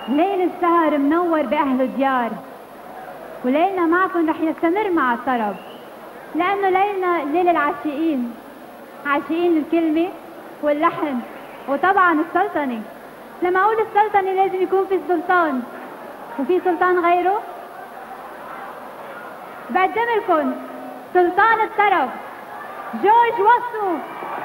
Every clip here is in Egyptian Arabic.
ليل السهر منور بأهل الديار وليلنا معكم رح يستمر مع الطرب لأنه ليلنا ليل العاشقين عاشقين الكلمة واللحن وطبعا السلطنة لما أقول السلطنة لازم يكون في سلطان وفي سلطان غيره بقدم لكم سلطان الطرب جورج وصو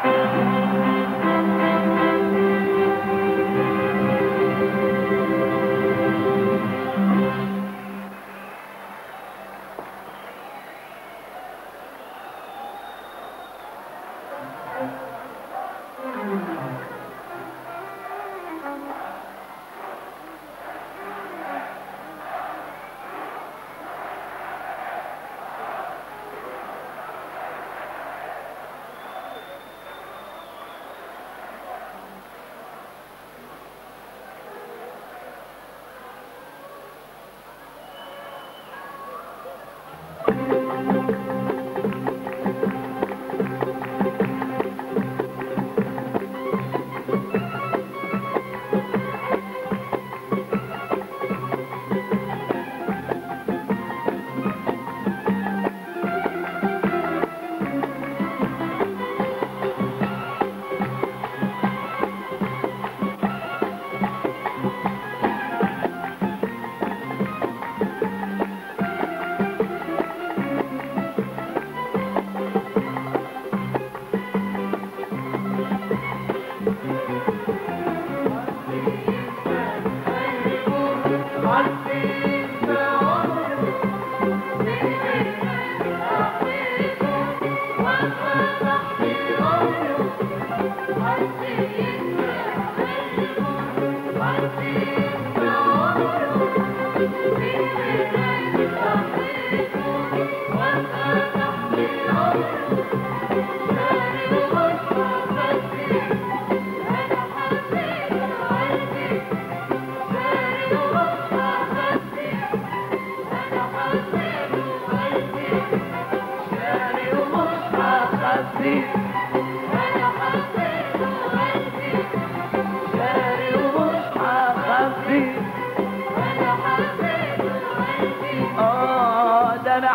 آه ده أنا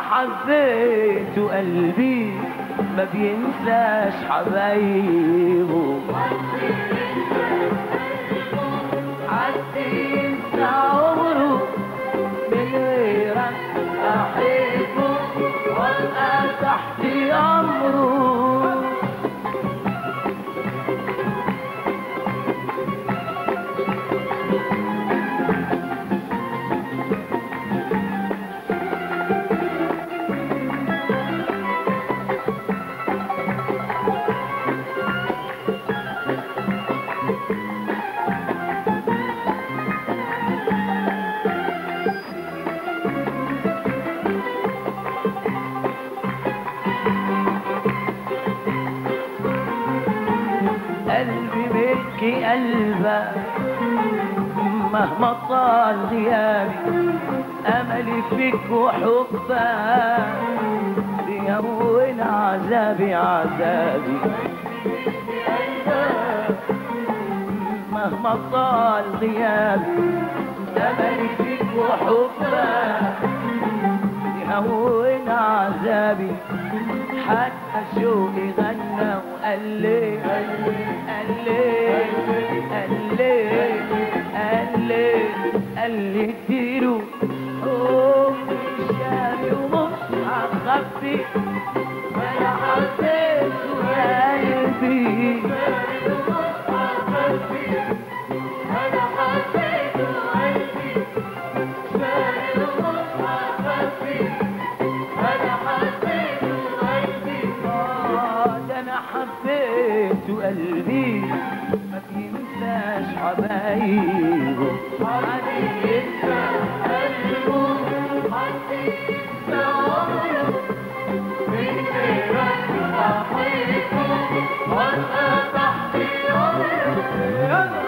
حبيت قلبي ما بينساش حبايبه حد ينسى عمره من غيرك أحبه وأبقى تحت أمره قلبي ملكي قلبك مهما طال غيابي املي فيك وحبك بيهون عذابي عذابي مهما طال غيابي املي فيك وحبك يهون عذابي حتى شوقي غنى وقال لي قال لي قال لي قال لي قال لي اديله حب شامي ومش هخبي انا حبيته يا قلبي انا حبيته قلبي شامي ومش هخبي انا حبيته قلبي آه ده انا حبيته قلبي ما بينساش حبايبه حد ينسى قلبه حد ينسى عمره من غيرك أحبه وأبقى تحت أمره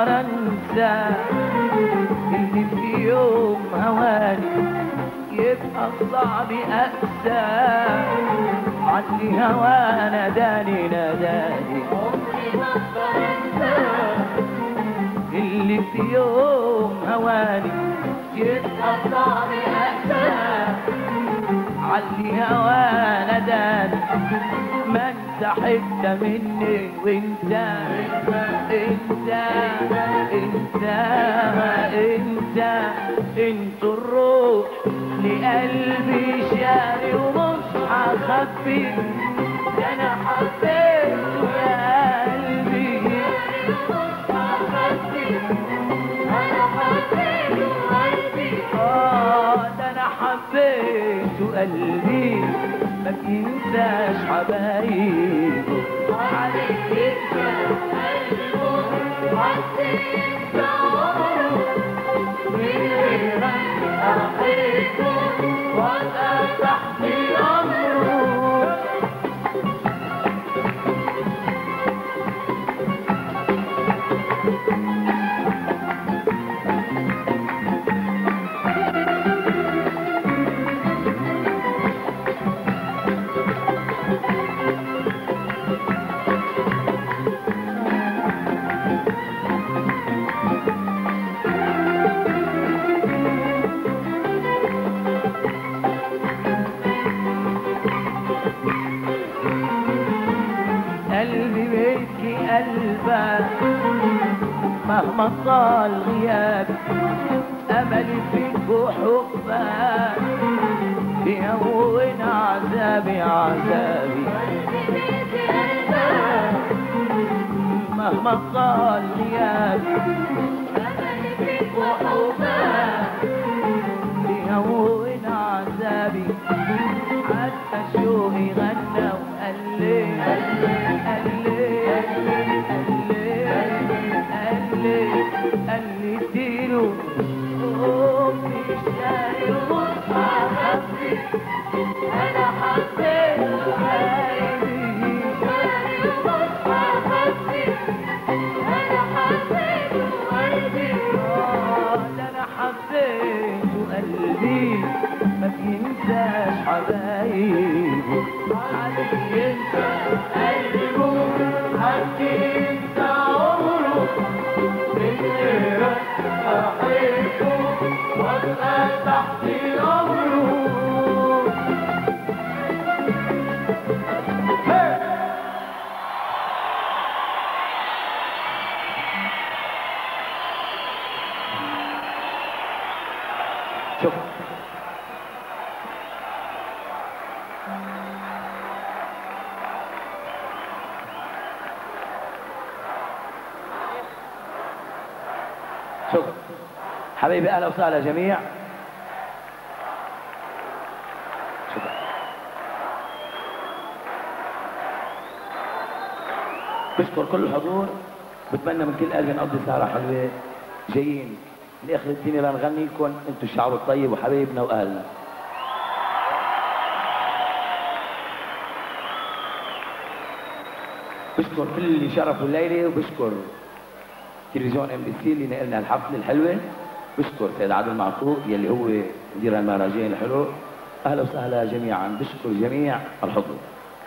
اقدر انسى اللي في يوم هواني يبقى صعب اقسى عني هوا ناداني ناداني عمري ما اقدر انساه اللي في يوم هواني يبقى صعب اقسى عني هوا ناداني ما انت حته مني وانت انت انت انت انت الروح لقلبي شاري ومش هخبي ده انا حبيته يا قلبي انا حبيته قلبي اه ده انا حبيته قلبي ما بينساش حبايبه عليك انت قلبه حسيت عمره من غيرك احبه وابقى تحت امره قلبي بيبكي قلبك مهما طال غيابي املي فيك وحبك بيهون عذابي عذابي مهما طال غيابي بيهون عذابي حتى شوقي غنى وقال لي قال لي قال لي قال لي قال لي اديله امي شاري ومصحفي انا حبيت قلبي آه، ده انا حبيته قلبي ما بينساش حبايبه عليك انت قلبه حكيت عمره من غيرك احبه وابقى تحت امره شكرا شكرا حبيبي اهلا وسهلا جميع شكرا بشكر كل الحضور بتمنى من كل قلبي نقضي سهرة حلوة جايين لاخر الدنيا لنغني لكم انتم الشعب الطيب وحبايبنا واهلنا بشكر كل اللي شرفوا الليله وبشكر تلفزيون ام بي سي اللي نقلنا الحفله الحلوه بشكر سيد عادل معفوق يلي هو مدير المهرجان الحلو اهلا وسهلا جميعا بشكر جميع الحضور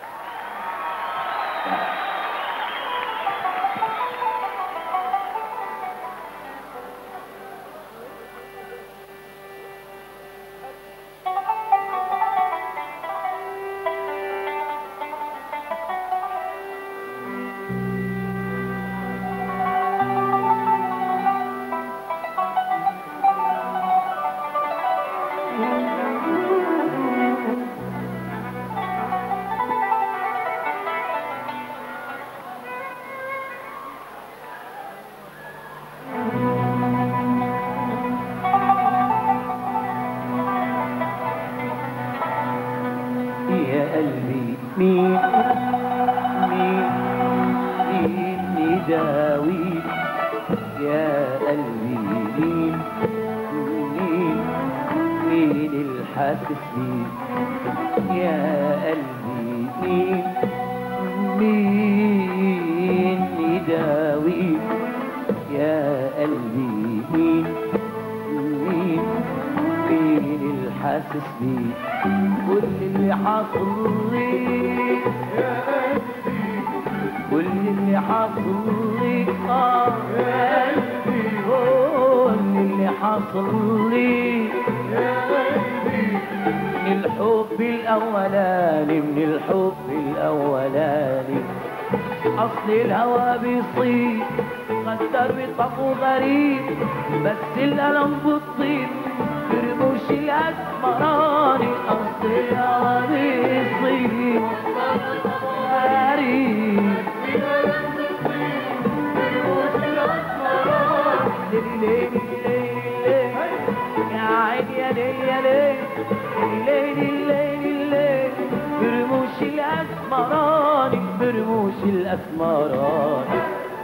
يا قلبي مين مين مين يداوي يا قلبي مين مين مين الحاسس بيك يا قلبي مين مين يداوي يا حاسس بيه كل اللي حاصل لي كل اللي حاصل لي اه يا قلبي كل اللي حاصل لي من الحب الاولاني من الحب الاولاني اصل الهوى بيصيب قدر بطبعه غريب بس الالم بتطيب برموش الاسمراني اصل الهوى بيصيب غريب ليلي ليلي ليلي يا عيني يا ليلي يا ليلي ليلي ليلي ليلي برموش الاسمراني برموش الاسمراني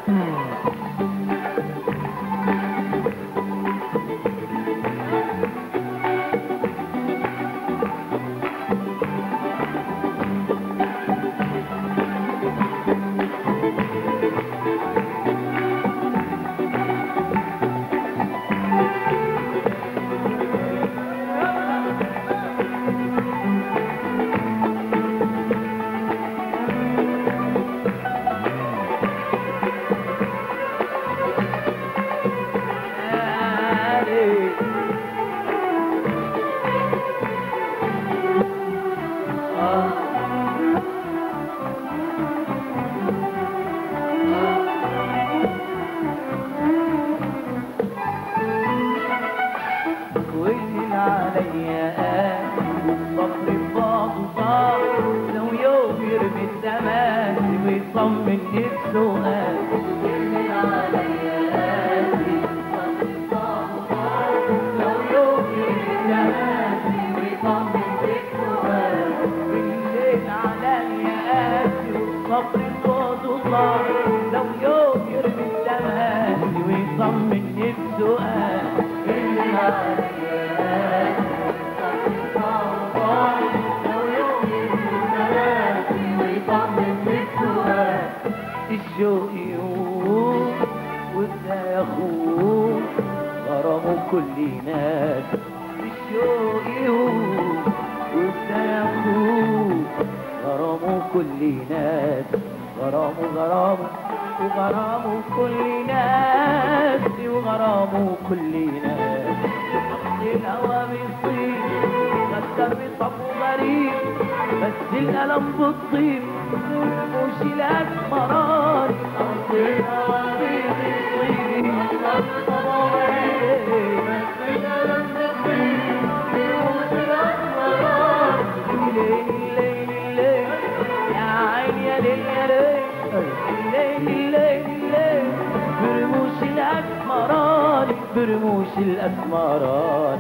واللي عليا قال صبر بعضه صعب لو يوم يرمي الزمان ويطمن نفسه قال واللي عليا قال صبر بعضه صعب لو يوم يرمي الزمان ويطمن نفسه قال الليل عليا قاسي والصبر بعضه صعب لو يوم يرمي الزمان ويطمن نفسه قال الليل عليا الشوق يقول وده يخون غرامه كل ناس الشوق يقول وده يخون غرامه كل ناس غرامه غرامه وغرامه كل ناس وغرامه كل ناس الهوى بيصيب كتر بطبعه غريب بس الألم بتطيب مش الأسمران أصل الهوى بيصيب كتر بطبعه غريب بس الألم بتطيب مش الأسمران ليل ليل ليل يا عين يا ليل يا ليل ليل ليل ليل برموش الأسمران برموش الأسمران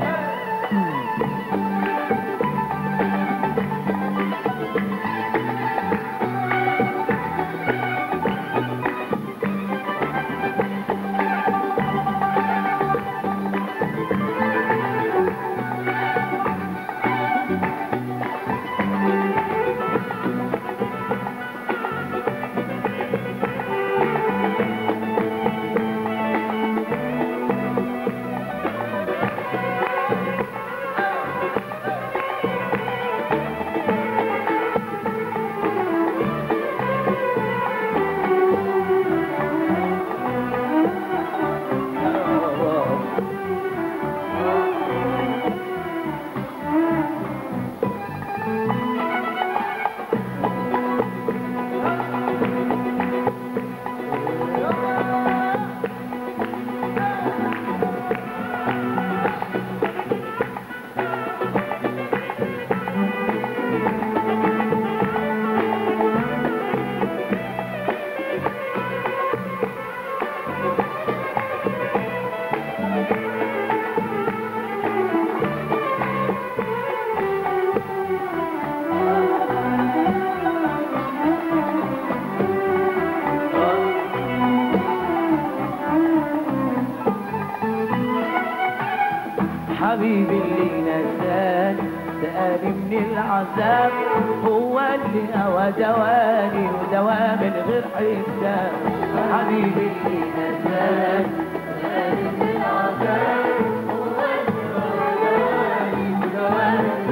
حبيبي اللي نساني سألي من العذاب هو اللي هوى دواني ودوا من غير حساب حبيبي اللي نساني سألي من العذاب هو اللي هوى دواني ودوا من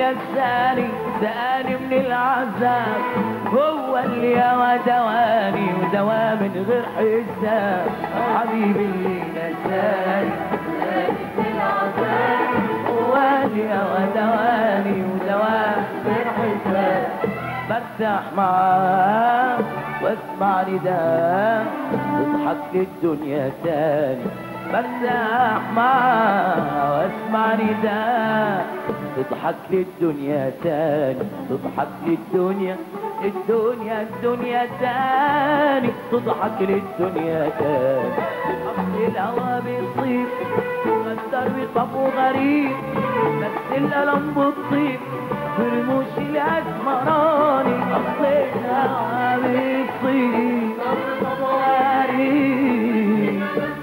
نساني ساني من العذاب هو اللي يا دواني ودوا من غير حساب حبيبي اللي نساني ساني من العذاب هو اللي يا دواني ودوا من غير حساب برتاح معاه واسمع نداه تضحك للدنيا تاني برتاح معاه واسمع نداه تضحك للدنيا تاني تضحك للدنيا الدنيا الدنيا تاني تضحك للدنيا تاني أصل الهوى بيصيب غدر بطبعه غريب بس الألم بتطيب برموش الأسمراني أصل الهوى بيصيب طبعه غريب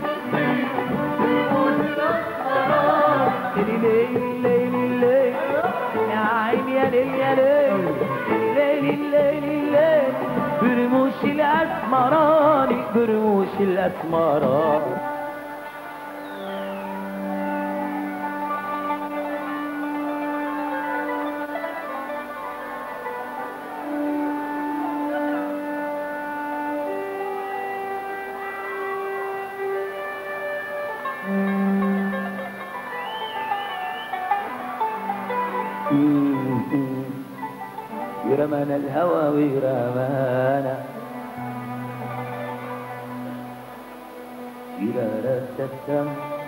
ليلي ليلي ليلي ليلي يا عيني يا ليل يا ليل ليلي ليلي ليل برموش الأسمراني برموش الأسمراني يرمانا الهوى ويرمانا يرارتتم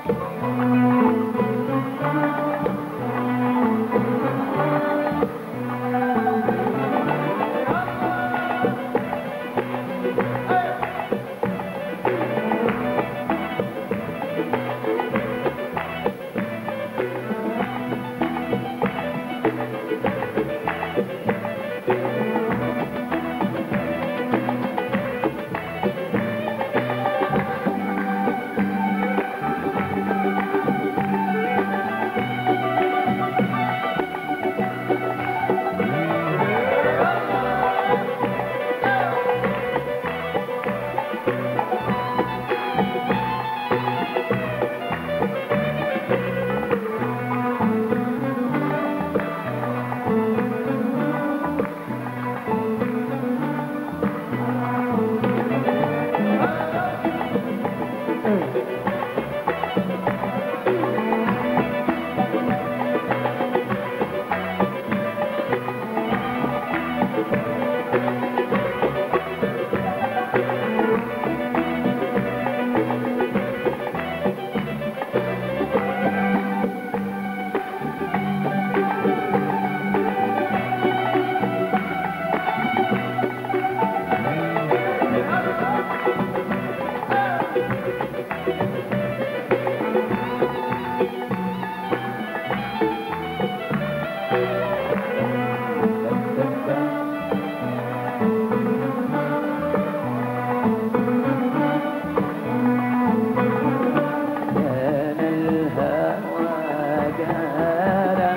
كان الهوى جانا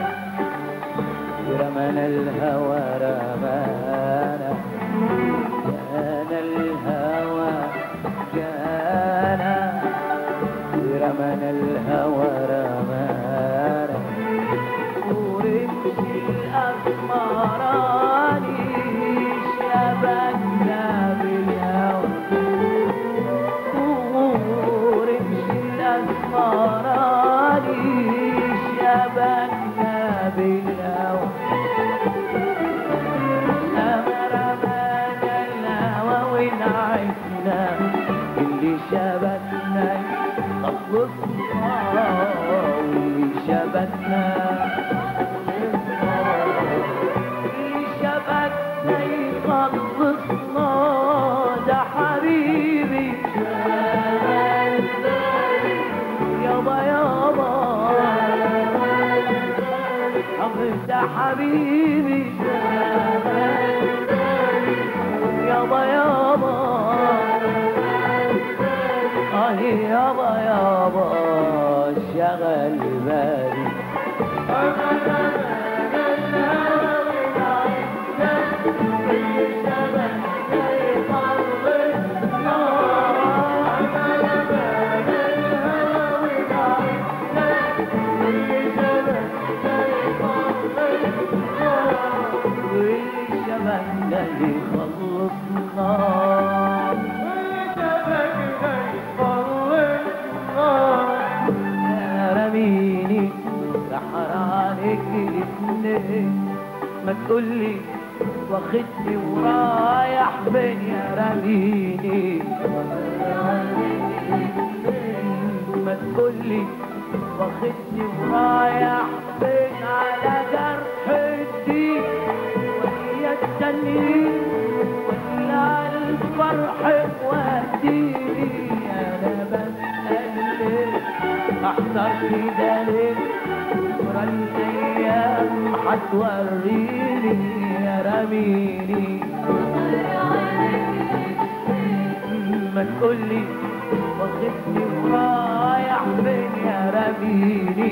رمانا الهوى رمانا كان الهوى جانا رمانا الهوى رمانا ورمش الأسمراني شبكنا بالهوى ورمش الأسمراني شبكنا بالهوى أمر أمان الهوى ونعسنا اللي شبكنا خلصنا واللي شبكنا اللي شبكنا يخلصنا ده حبيبي يابا يابا أخذت حبيبي يابا يابا آه يابا يابا شغل بالي شبكنا يخلصنا يا رميني سحرانك الاثنين ما تقولي واخدني ورايح فين يا رميني ما تقولي واخدني ورايح فين على جرح الدين وهي التنين ولا الفرح وديني انا بسأل ليه احضر كده ليه بكرة الايام هتوريني يا رميني ما تقولي واخدني ورايح فين يا رميني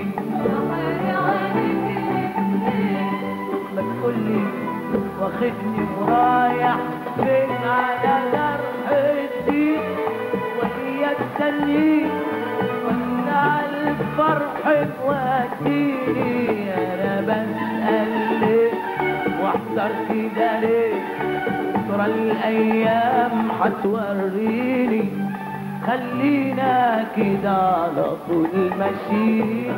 ما تقولي واخدني ورايح فين على جرح الدين وهي تسليني ولا الفرح توديني انا بسأل ليه واحضر كده ليه ترى الايام هتوريني خلينا كده على طول ماشيين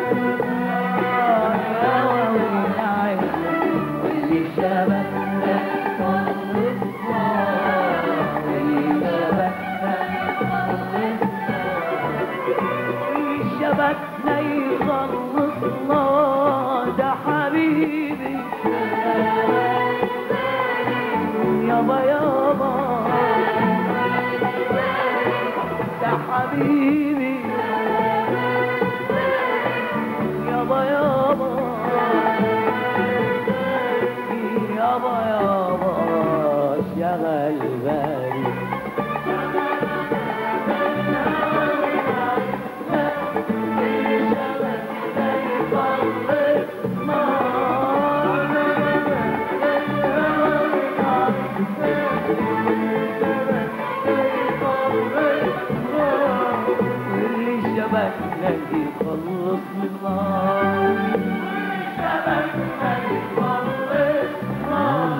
يا ويلعب واللي شبكنا واللي شبكنا شبكنا يخلصنا ده حبيبي يابا يابا ده حبيبي يابا يابا يابا يابا شغل بالي واللي شبكنا يخلصنا شبكنا يخلصنا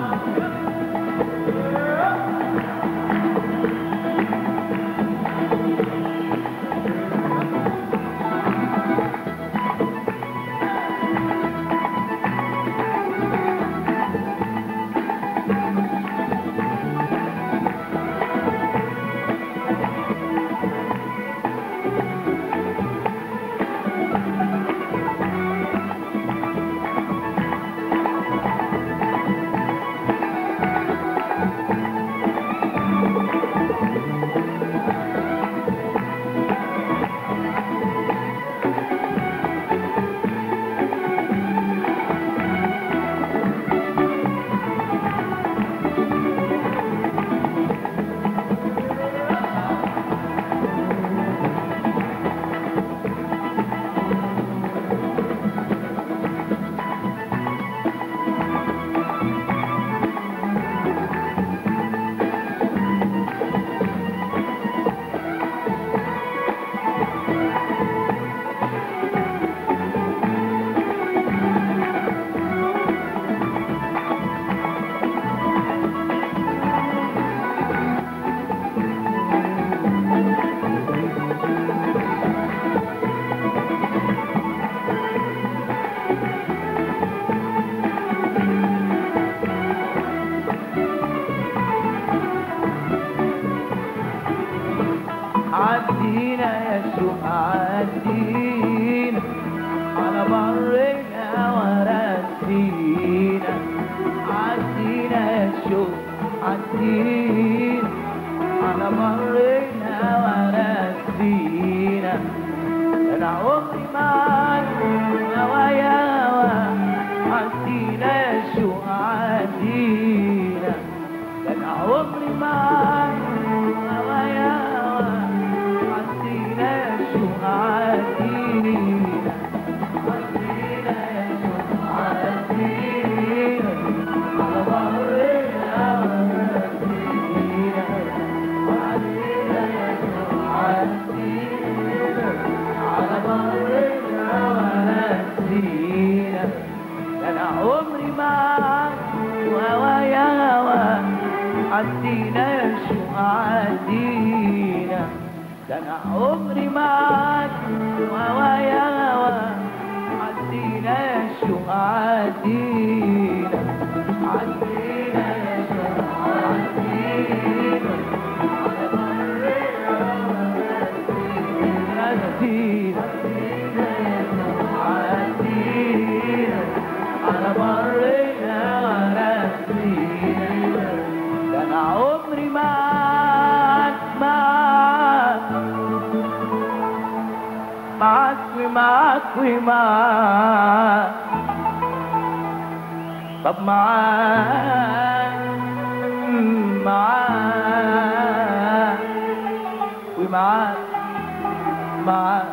عدينا يا سوق عدينا على برنا ورسينا عدينا يا سوق عدينا على برنا ورسينا انا عمري معاك نوايا عدينا يا سوق عدينا انا عمري معاك نوايا عدينا يا سوق عدينا عدينا يا سوق عدينا على ظهرنا ورسينا عدينا يا سوق عدينا على ظهرنا ورسينا عدينا يا شو عدينا ده انا عمري معاك هوا يا هوا عدينا يا شو عدينا عدينا يا شو عدينا عدينا عدينا على مرينا عدينا ده انا عمري معاك معاك معاك ومعاك ومعاك طب معاك معاك ومعاك معاك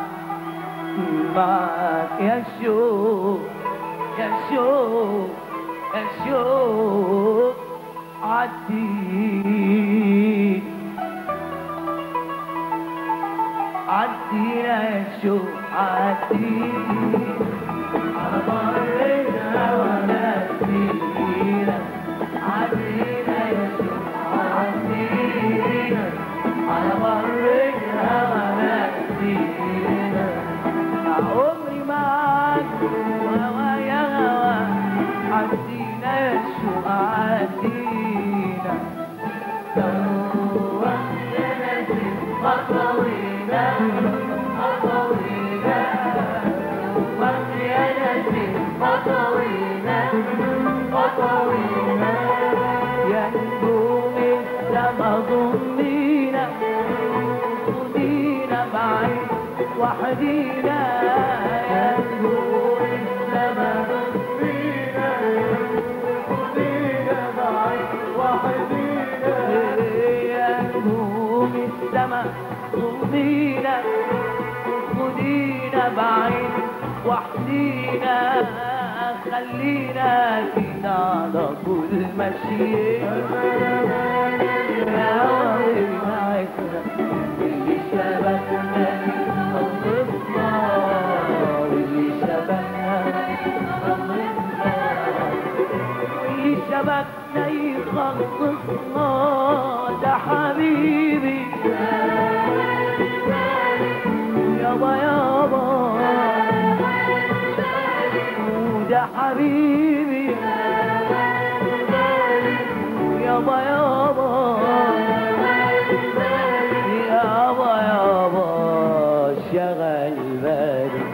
معاك يا شو يا شو يا شو عدي عدينا يا شو عدي على مرينا ولا سنينا عدينا يا شو عدينا على مرينا ولا سنينا عمري معاك وهوا يا هوا عدينا يا شو عدينا يا نجوم السما ضمينا خدينا بعيد وحدينا يا نجوم السما ضمينا خدينا بعيد وحدينا يا نجوم السما ضمينا خدينا بعيد وحدينا خلينا كده على طول ماشيين يا ويلنا اللي شبكنا خلصنا واللي شبكنا خلصنا واللي شبكنا يخلصنا ده حبيبي يابا يابا وده حبيبي يابا يابا يابا يابا شغل بالي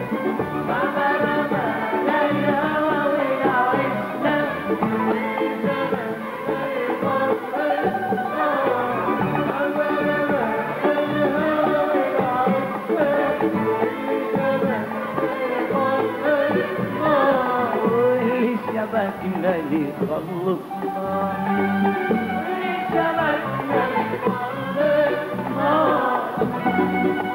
اللي شبكنا اللي خلصنا اللي شبكنا اللي خلصنا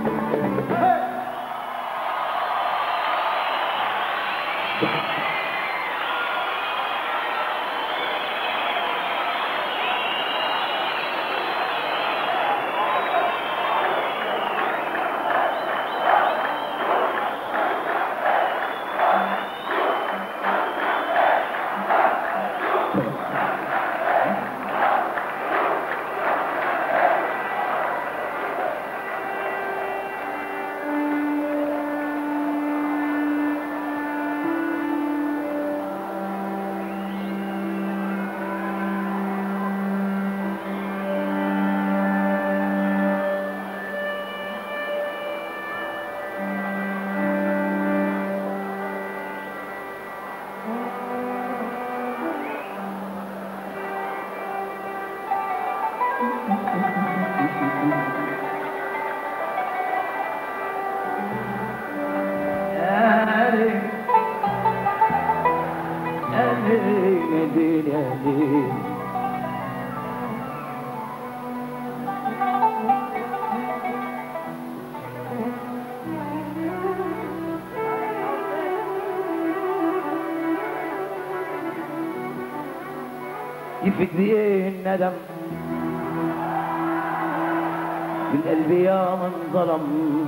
يفك ايه الندم بالقلب يا من ظلم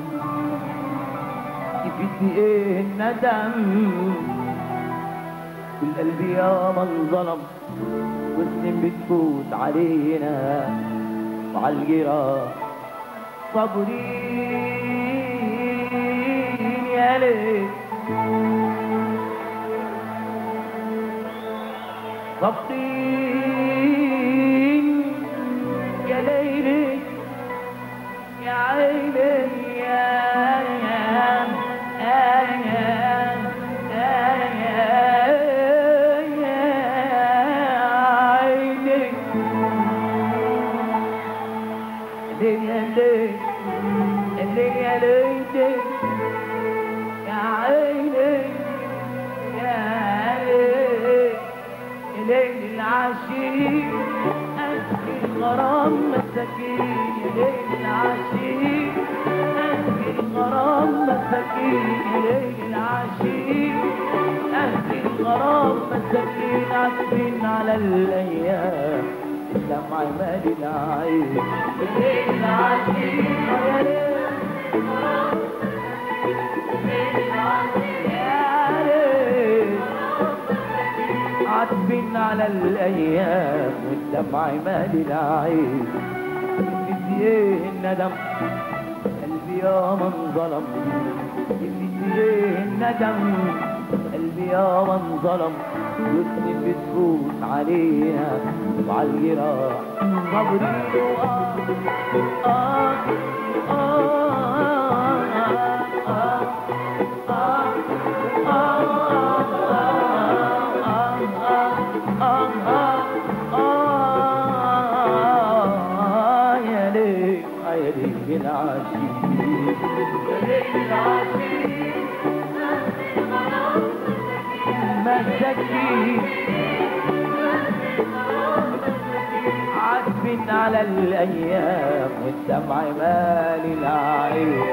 يفك ايه الندم بالقلب يا من ظلم وسنين بتفوت علينا وعالجراح صابرين يا ليل صابرين يا ليلي يا عيني يا يا يا يا يا عيني ليه يا ليه ليه يا ليه يا عيني يا ليه ليل العشيق أسكي الغرام مساكين يا ليل العشيق أسكي الغرام مساكين يا ليل العشيق أسكي الغرام مساكين عاكفين على الأيام الدمع مالي العين يا ليل العشيق يا ليل يا ليل عاتبين على الايام والدمع مالي العين نسيت الندم قلبي يا من ظلم نسيت الندم قلبي يا من ظلم وسنين بتفوت علينا وعلى الجراح صبري وآه آه آه آه آه عاتبين على الايام والدمع مالي العين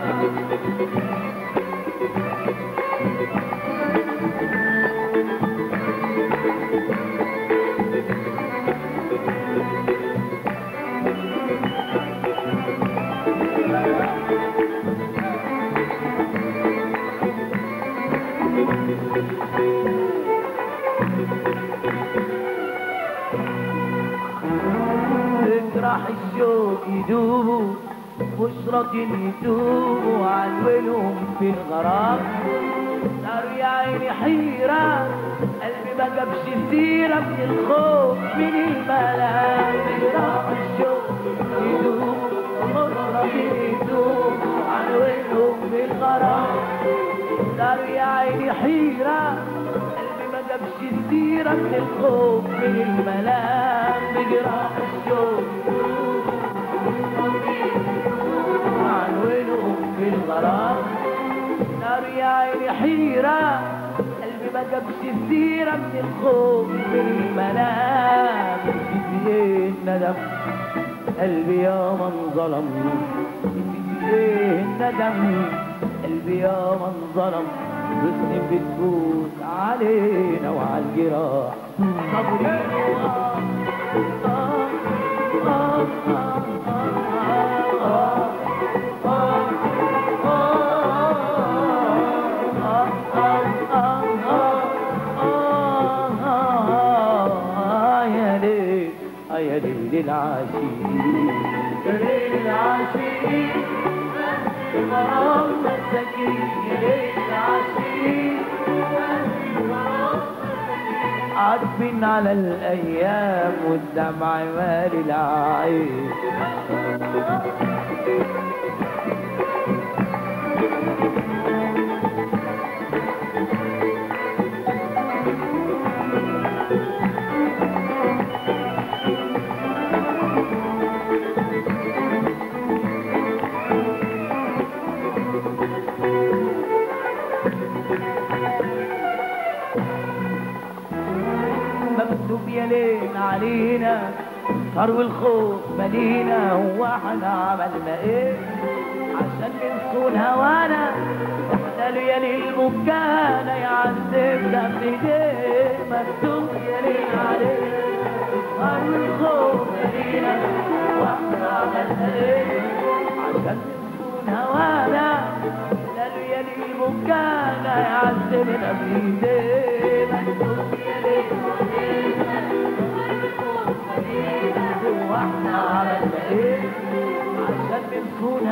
تجرح الشوق يدوب بشرة يدوب وعنولهم في الغرام نار يا عيني حيرة قلبي ما جابش سيرة من الخوف من الملام تجرح الشوق يدوب بشرة يدوب وعنولهم في الغرام نار يا عيني حيرة قلبي ما جابش سيرة من الخوف من الملام بجراح الشوق عنوانهم في الغرام نار يا عيني حيرة قلبي ما جابش سيرة من الخوف من الملام نسيت ايه الندم قلبي يا من ظلم نسيت ايه الندم قلبي يا من ظلم وسنين بتفوت علينا وعلى الجراح صبري آه آه آه آه آه يا ليل يا ليل العشيق يا ليل العشيق غرام مساكين يا ليل العشيق عاطفين على الايام والدمع مالي العين مكتوب يا ليل علينا صار والخوف ملينا هو احنا عملنا ايه عشان ننسون هوانا احنا ليالي المكانة يعذبنا بايديه مكتوب يا ليل علينا صار والخوف ملينا واحنا عملنا ايه عشان ننسون هوانا احنا ليالي المكانة يعذبنا بايديه مكتوب يا ليل علينا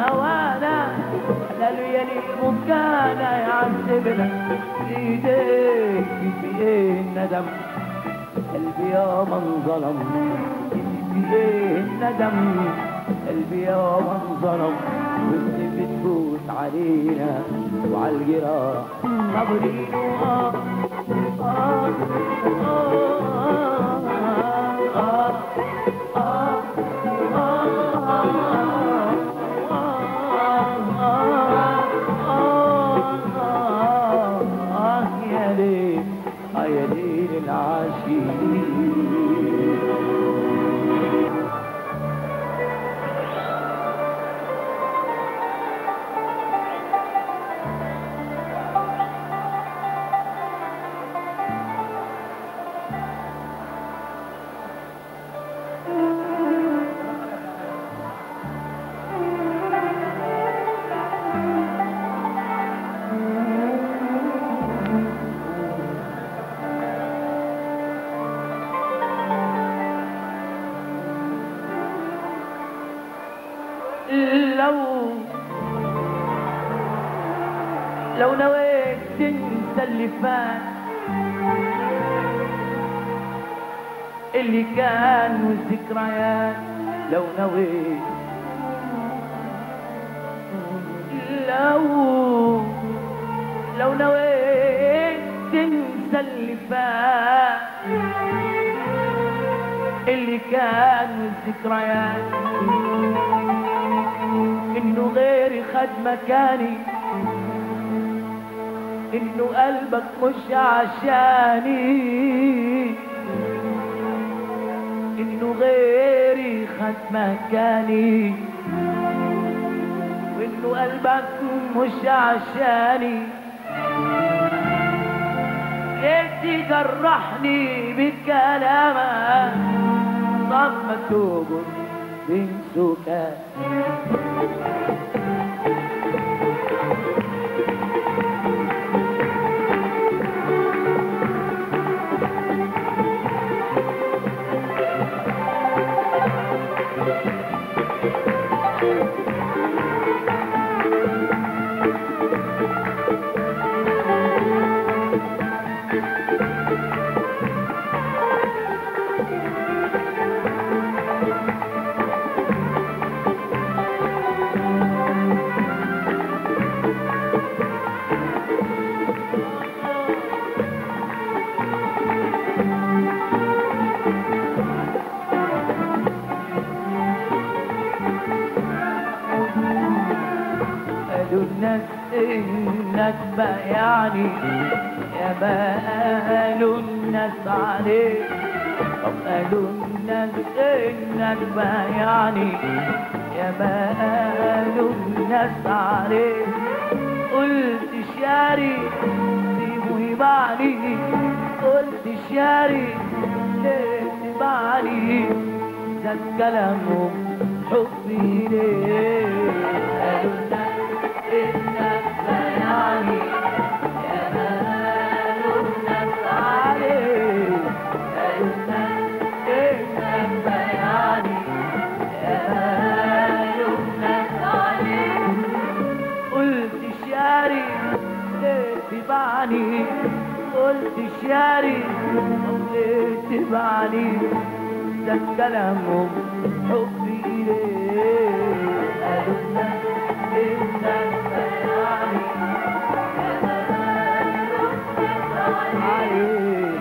هوانا لا يلي مكانا يعذبنا ايديك في ايه الندم قلبي يا من ظلم في ايه الندم قلبي يا من ظلم واللي بتفوت علينا وعلى الجراح صبري آه آه آه آه يا ليل يا ليل العاشقين لو لو نويت تنسى اللي فات اللي كان والذكريات لو نويت لو لو نويت تنسى اللي فات اللي كان والذكريات انه غيري خد مكاني انه قلبك مش عشاني انه غيري خد مكاني وانه قلبك مش عشاني ليه تجرحني بكلامك طب ما تقول بين سكات قالوا الناس انك بيعني يا ما قالوا الناس عليك طب قالوا الناس انك بيعني يا ما قالوا الناس عليك قلت شاري سيبه يبعني قلت شاري ليه تبعني ده كلامهم حبي ليه قالوا الناس انك بيعني يا ما قالوا الناس عليك قالوا الناس انك بيعني يا ما قالوا الناس عليك قلت شاري ليه تبعني قلت شاري ليه تبعني ده كلامهم حبي ليه قالوا الناس انك بيعني عليك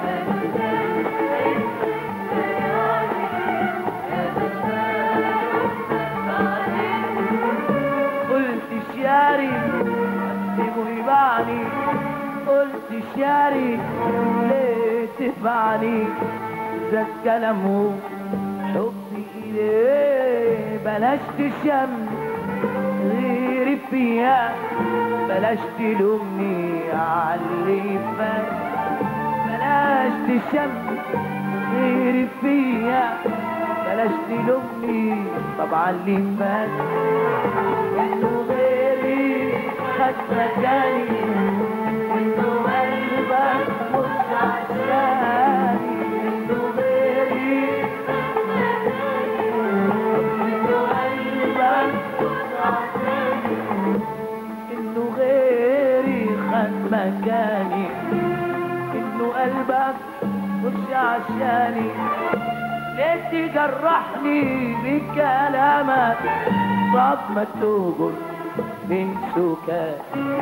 قلت شاري سيبه يبعني قلت شاري ليه تبعني ده كلامه حبي إليه بلاش تشم غيري فيها بلاش تلومني على اللي فات بلاش تشم غيري فيها بلاش تلومني طبعا اللي فات انه غيري خد مكاني انه قلبك مش عشاني انه غيري انه قلبك مش عشاني ليه تجرحني بكلامك طب ما تهجر من سكات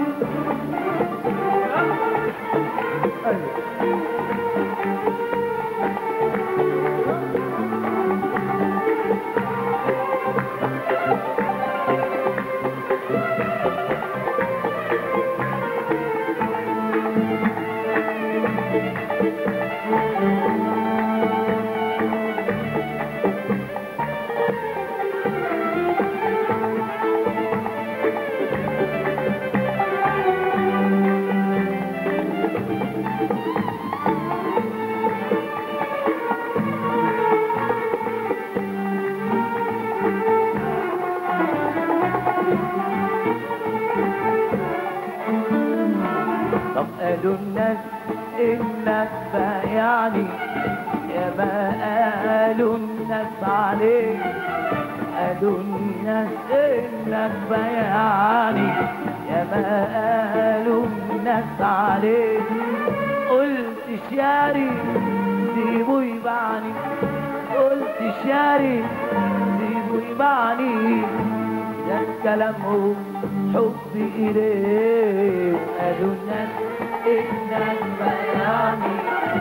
طب قالوا الناس انك بايعني يا ما قالوا الناس عليك قالوا الناس انك بايعني يا ما قالوا الناس عليك قلت شاري سيبه يبعني قلت شاري سيبه يبعني ده كلامهم حبي إليه قالوا الناس إنك بياني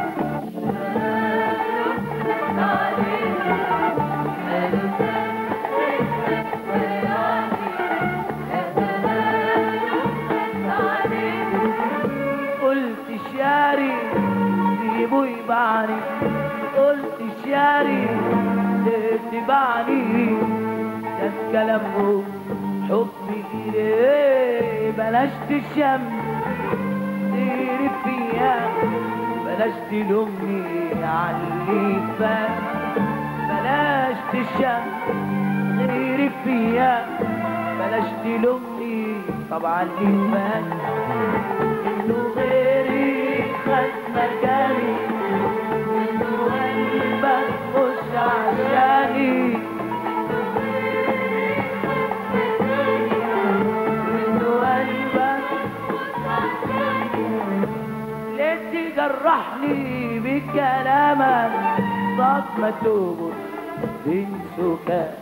قلت شاري سيبه يبعني قلت شاري تتبعني ده كلامهم حبي إليه بلاش تشم تقرب فيها بلاش تلومني علي فات بلاش تشم غيرك فيها بلاش تلومني طبعا اللي فات انه غيري خد مكاني انه قلبك مش عشاني انه قلبك ليه تجرحني بكلامك طب ما تقول بين سكات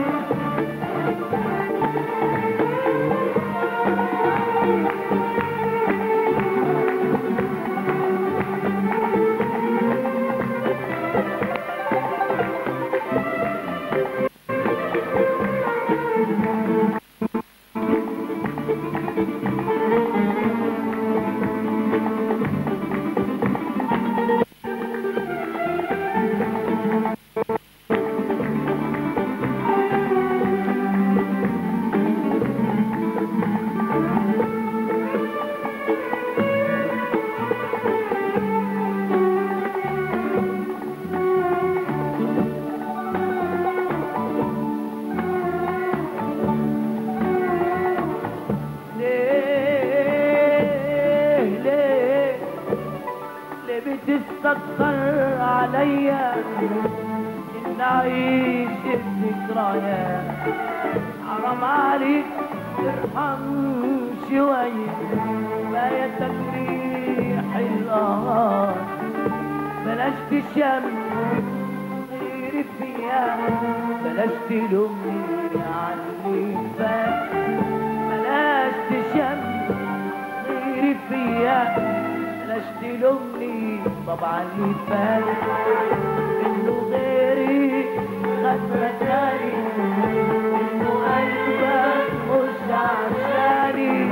ليه ليه ليه بتستكثر عليا ان اعيش الذكريات حرام عليك ترحم شوية كفاية تجريح القهار بلاش تشم غير فيها بلاش تلومني على اللي فات بلاش تشم غيري فيا بلاش تلومني طبعا اللي فات انه غيري خد مكاني انه قلبك مش عشاني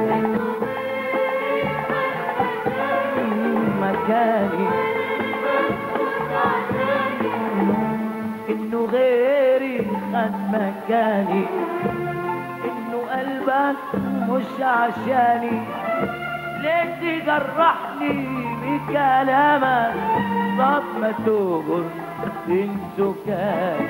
مكاني انه غيري خد مكاني انه قلبك مش عشاني ليه تجرحني بكلامك طب ما تهجر من سكات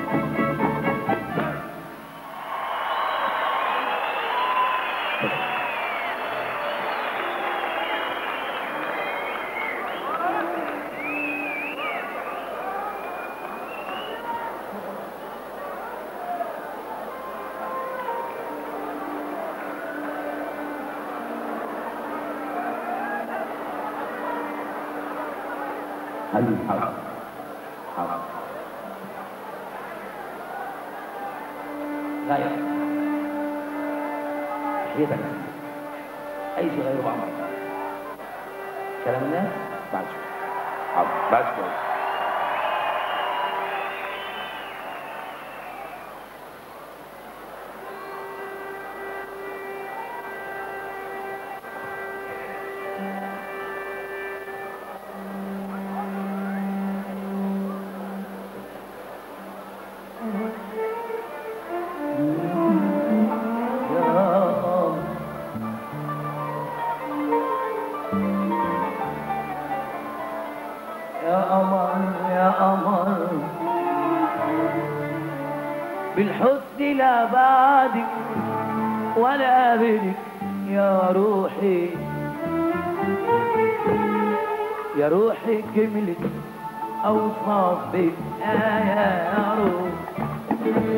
حبيب حق غير حياتك اي شيء غيره بعمر كلام الناس بعد شوي حاضر بعد شوي يا قمر يا قمر بالحسن لا بعدك ولا بدك يا روحي يا روحي كملت اوصاف بك يا يا روح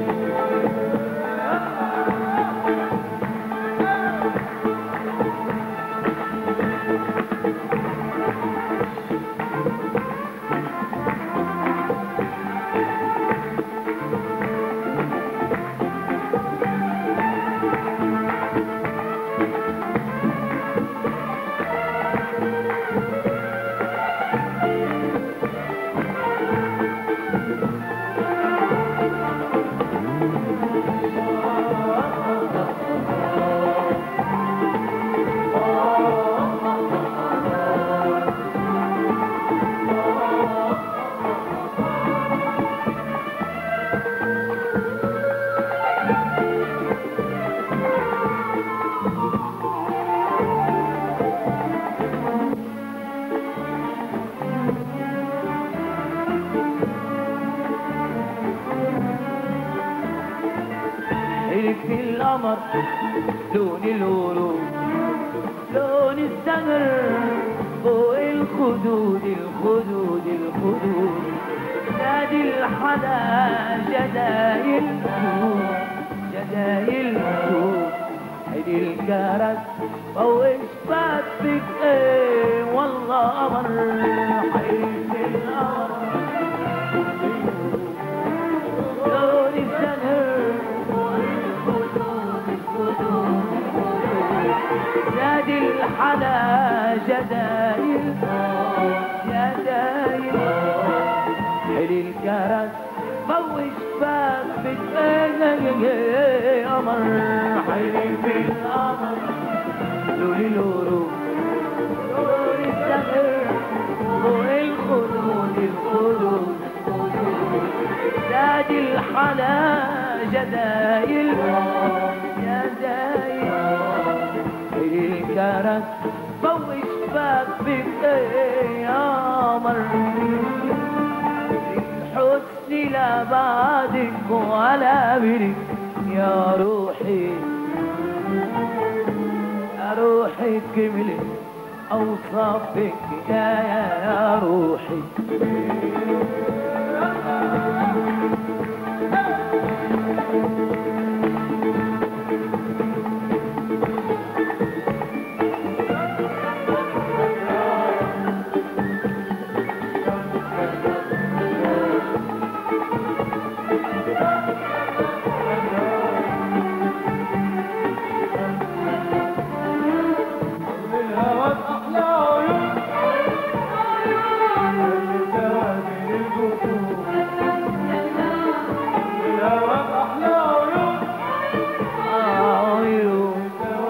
حلف القمر لون الورود لون السمر فوق الخدود الخدود الخدود نادي الحلا جدايل الخدود جدايل الخدود حدي الكرز فوق شبابك ايه والله قمر حلف القمر لون السمر نادي الحلا جدايل جدايل حلي الكرز فوش باب بتقل قمر حلي في القمر لولي الورود لولي السمر فوق الخدود الخدود نادي الحلا جدايل جدايل الكرز فوش باب بك يا قمر الحسن لا بعدك ولا برك يا روحي يا روحي كملت اوصافك يا يا, يا روحي عيون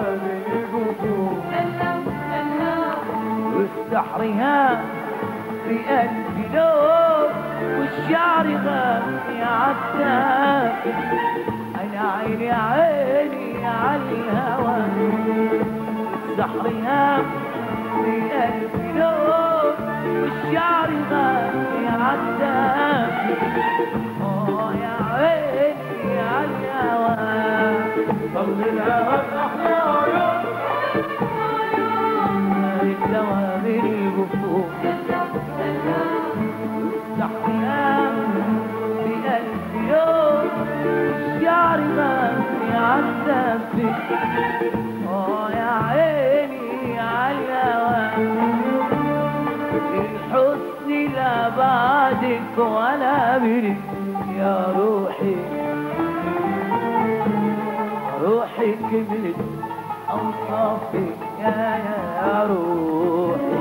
واستحريها في قلبي لون والشعر غالي عالتاب انا عيني عيني عالهوى استحريها في قلبي لون والشعر غالي عالتاب اه يا عيني عالهوى صل الهوى احلى عيون الدواء بالجفوف تحيام بألف يوم الشعر ما يعذب فيك اه يا عيني على الحسن لا بعدك ولا برك يا روحي روحي كملت أوصافي يا يا روحي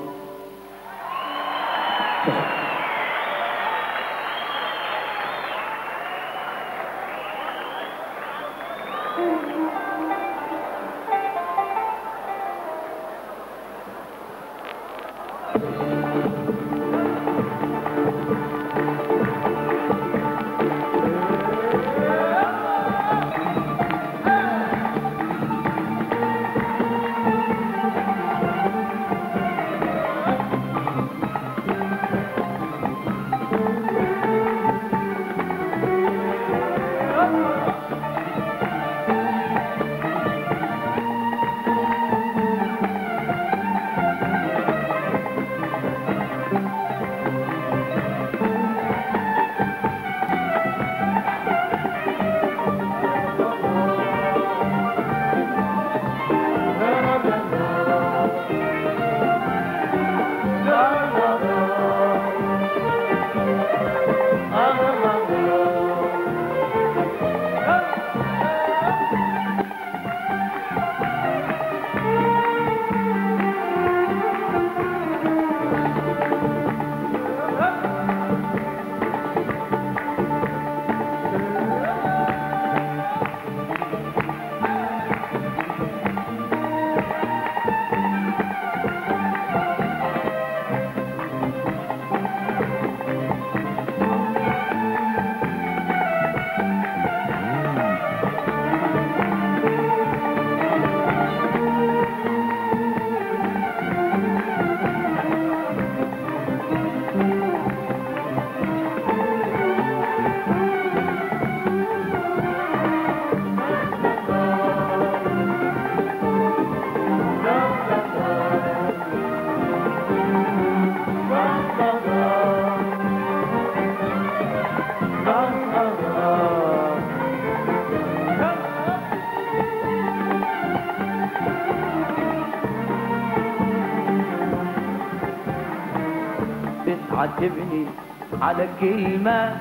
بتعاتبني على كلمة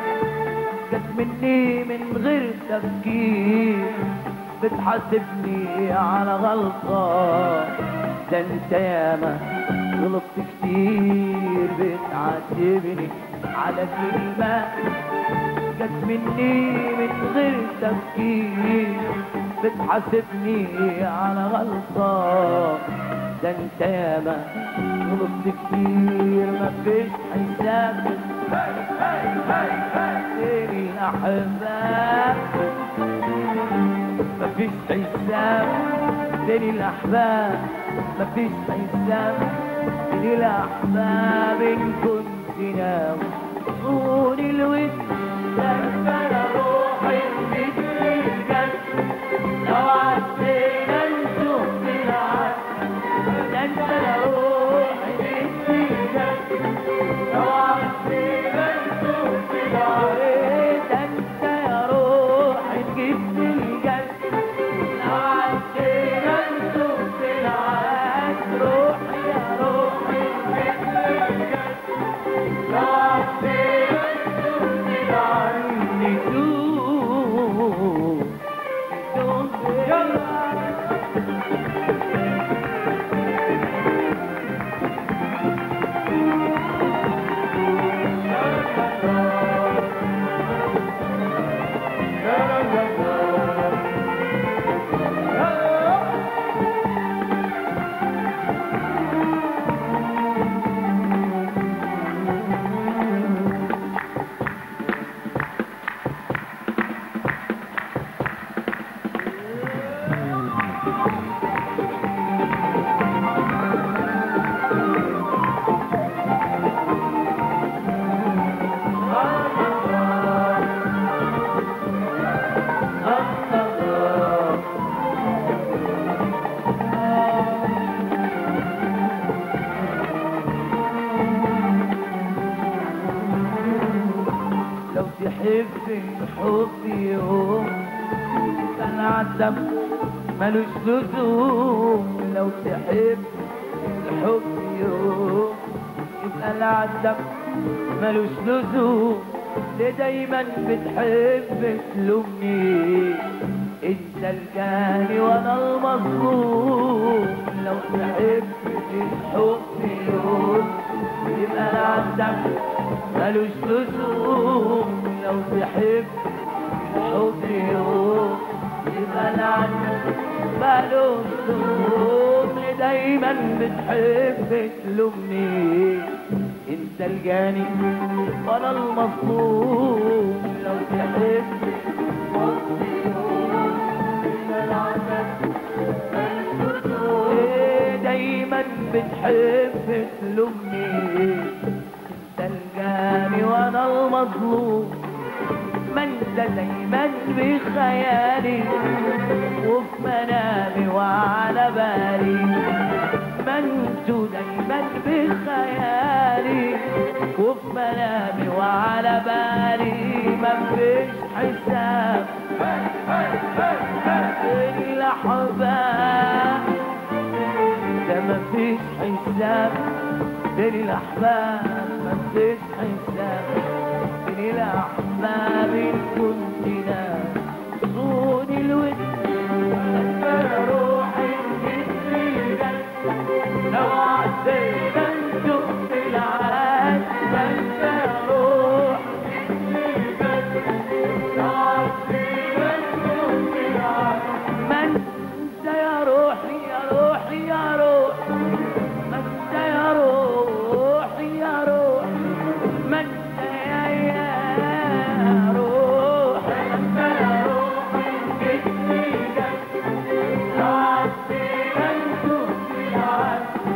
جت مني من غير تفكير بتحاسبني على غلطة ده انت ياما غلطت كتير بتعاتبني على كلمة جت مني من غير تفكير بتحاسبني على غلطة ده انت ياما غلطت كتير مفيش حساب بين الأحباب مفيش حساب بين الأحباب مفيش حساب بين الأحباب إن كنت ناوي طول الود أنا روحي مثل الجد لو عدينا نشوف العد ده انت روحي مثل الجد لو عدينا نشوف العد ده انت يا روحي جبت الجد لو عدينا نشوف العد روحي يا روحي مثل الجد لو عدينا نشوف العد ندوب ندوب يلا لو تحب الحب يوم كان عدم ملوش لزوم لو تحب الحب يوم يبقى العدم ملوش لزوم ليه دايما بتحب تلومني انت الجاني وانا المظلوم لو تحب الحب يوم يبقى العذاب ملوش لزوم لو تحب الحب يوم يبقى العذاب ملوش لزوم دايما بتحب تلومني انت الجاني وانا المظلوم لو تحب إيه دايما بتحب تلومني انت الجاني وانا المظلوم ما انت دايما بخيالي وفي منامي وعلى بالي ما انتوا دايما بخيالي وفي منامي وعلى بالي ما فيش حساب الأحباب ده ما فيش حساب بين الأحباب ما فيش حساب بين الأحباب إن كنت نام صون الود أنت روحي جسمي لو عديت انتم في العالم انت روح من انت يا روحي يا روحي يا روح من انت يا روحي يا روح من انت يا يا روح انت يا روحي جسمي لو عديت انتم في العالم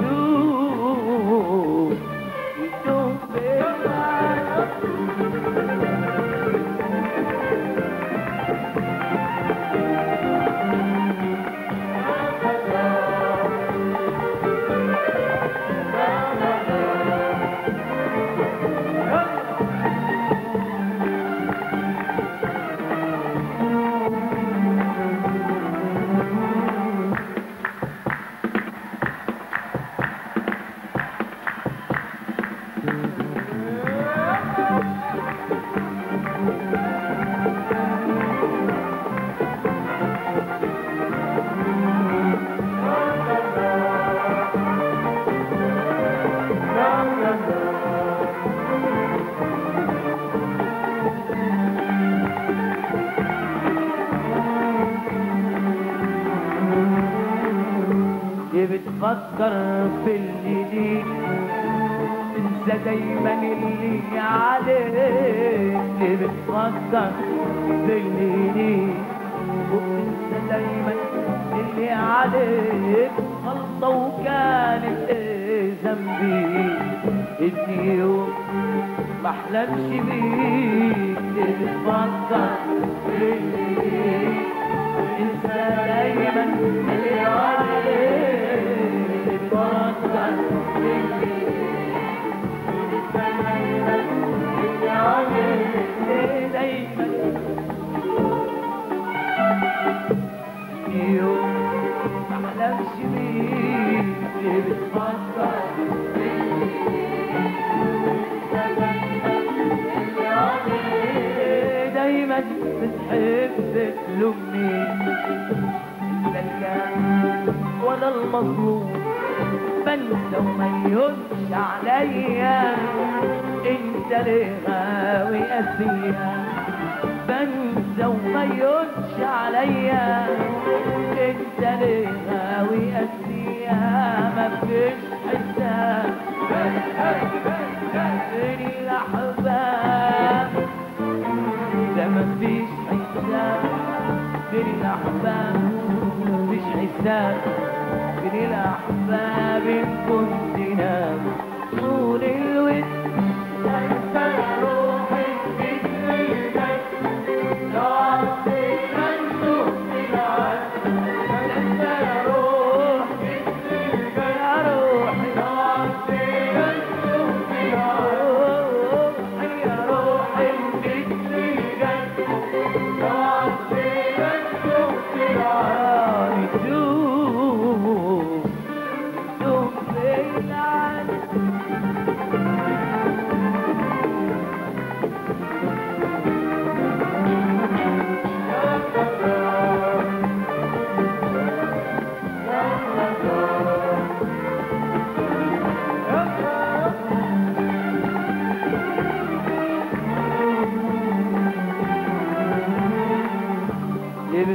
يدوب يدوب بالعالم اللي بتفكر في اللي ليك انسى دايما اللي عليك اللي بتفكر في اللي ليك وبتنسى دايما اللي عليك غلطة وكانت ايه ذنبي ادي يوم ما احلمش بيك اللي بتفكر في اللي ليك انسى دايما اللي عليك بتفكر في اللي ليه دايما يوم ما احلمش بيك ليه بتفكر ليه دايما بتحب تلومني انت الجان وانا المظلوم بنسى وما يهونش عليا انت ليه غاوي اسيا بنسى وما يهونش عليا انت ليه غاوي اسيا ما فيش حساب بين الاحباب ده ما فيش حساب بين الاحباب مفيش حساب بين الاحباب ان كنت نام طول الود انت يا روحي بتريدك لو عديت انتم في العالم انت يا روحي يا روحي لو عديت انتم في العالم يا روحي بتريدك لو عديت انتم في العالم يدوب يدوب في العالم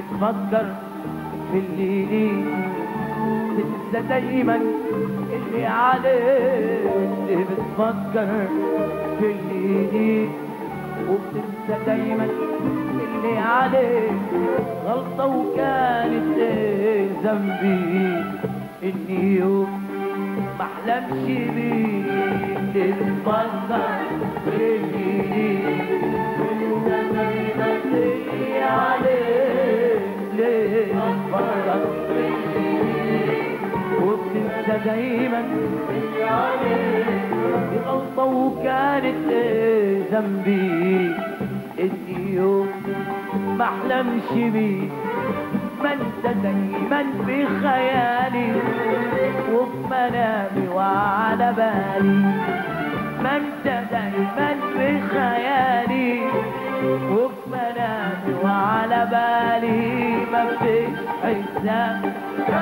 بتفكر في اللي ليك تنسى دايما اللي عليك اللي بتفكر في اللي ليك وبتنسى دايما اللي عليك غلطة وكانت ايه ذنبي اني يوم ما احلمش بيك اللي بتفكر في اللي ليك وتنسى دايما اللي عليك ليه بتفكر في اللي ليك وبتنسى دايما اللي عليك دي غلطة وكانت ايه ذنبي اني يوم ما احلمش بيك ما انت دايما بخيالي وفي منامي وعلى بالي ما انت دايما بخيالي وفي منامي وعلى بالي ما فيش حساب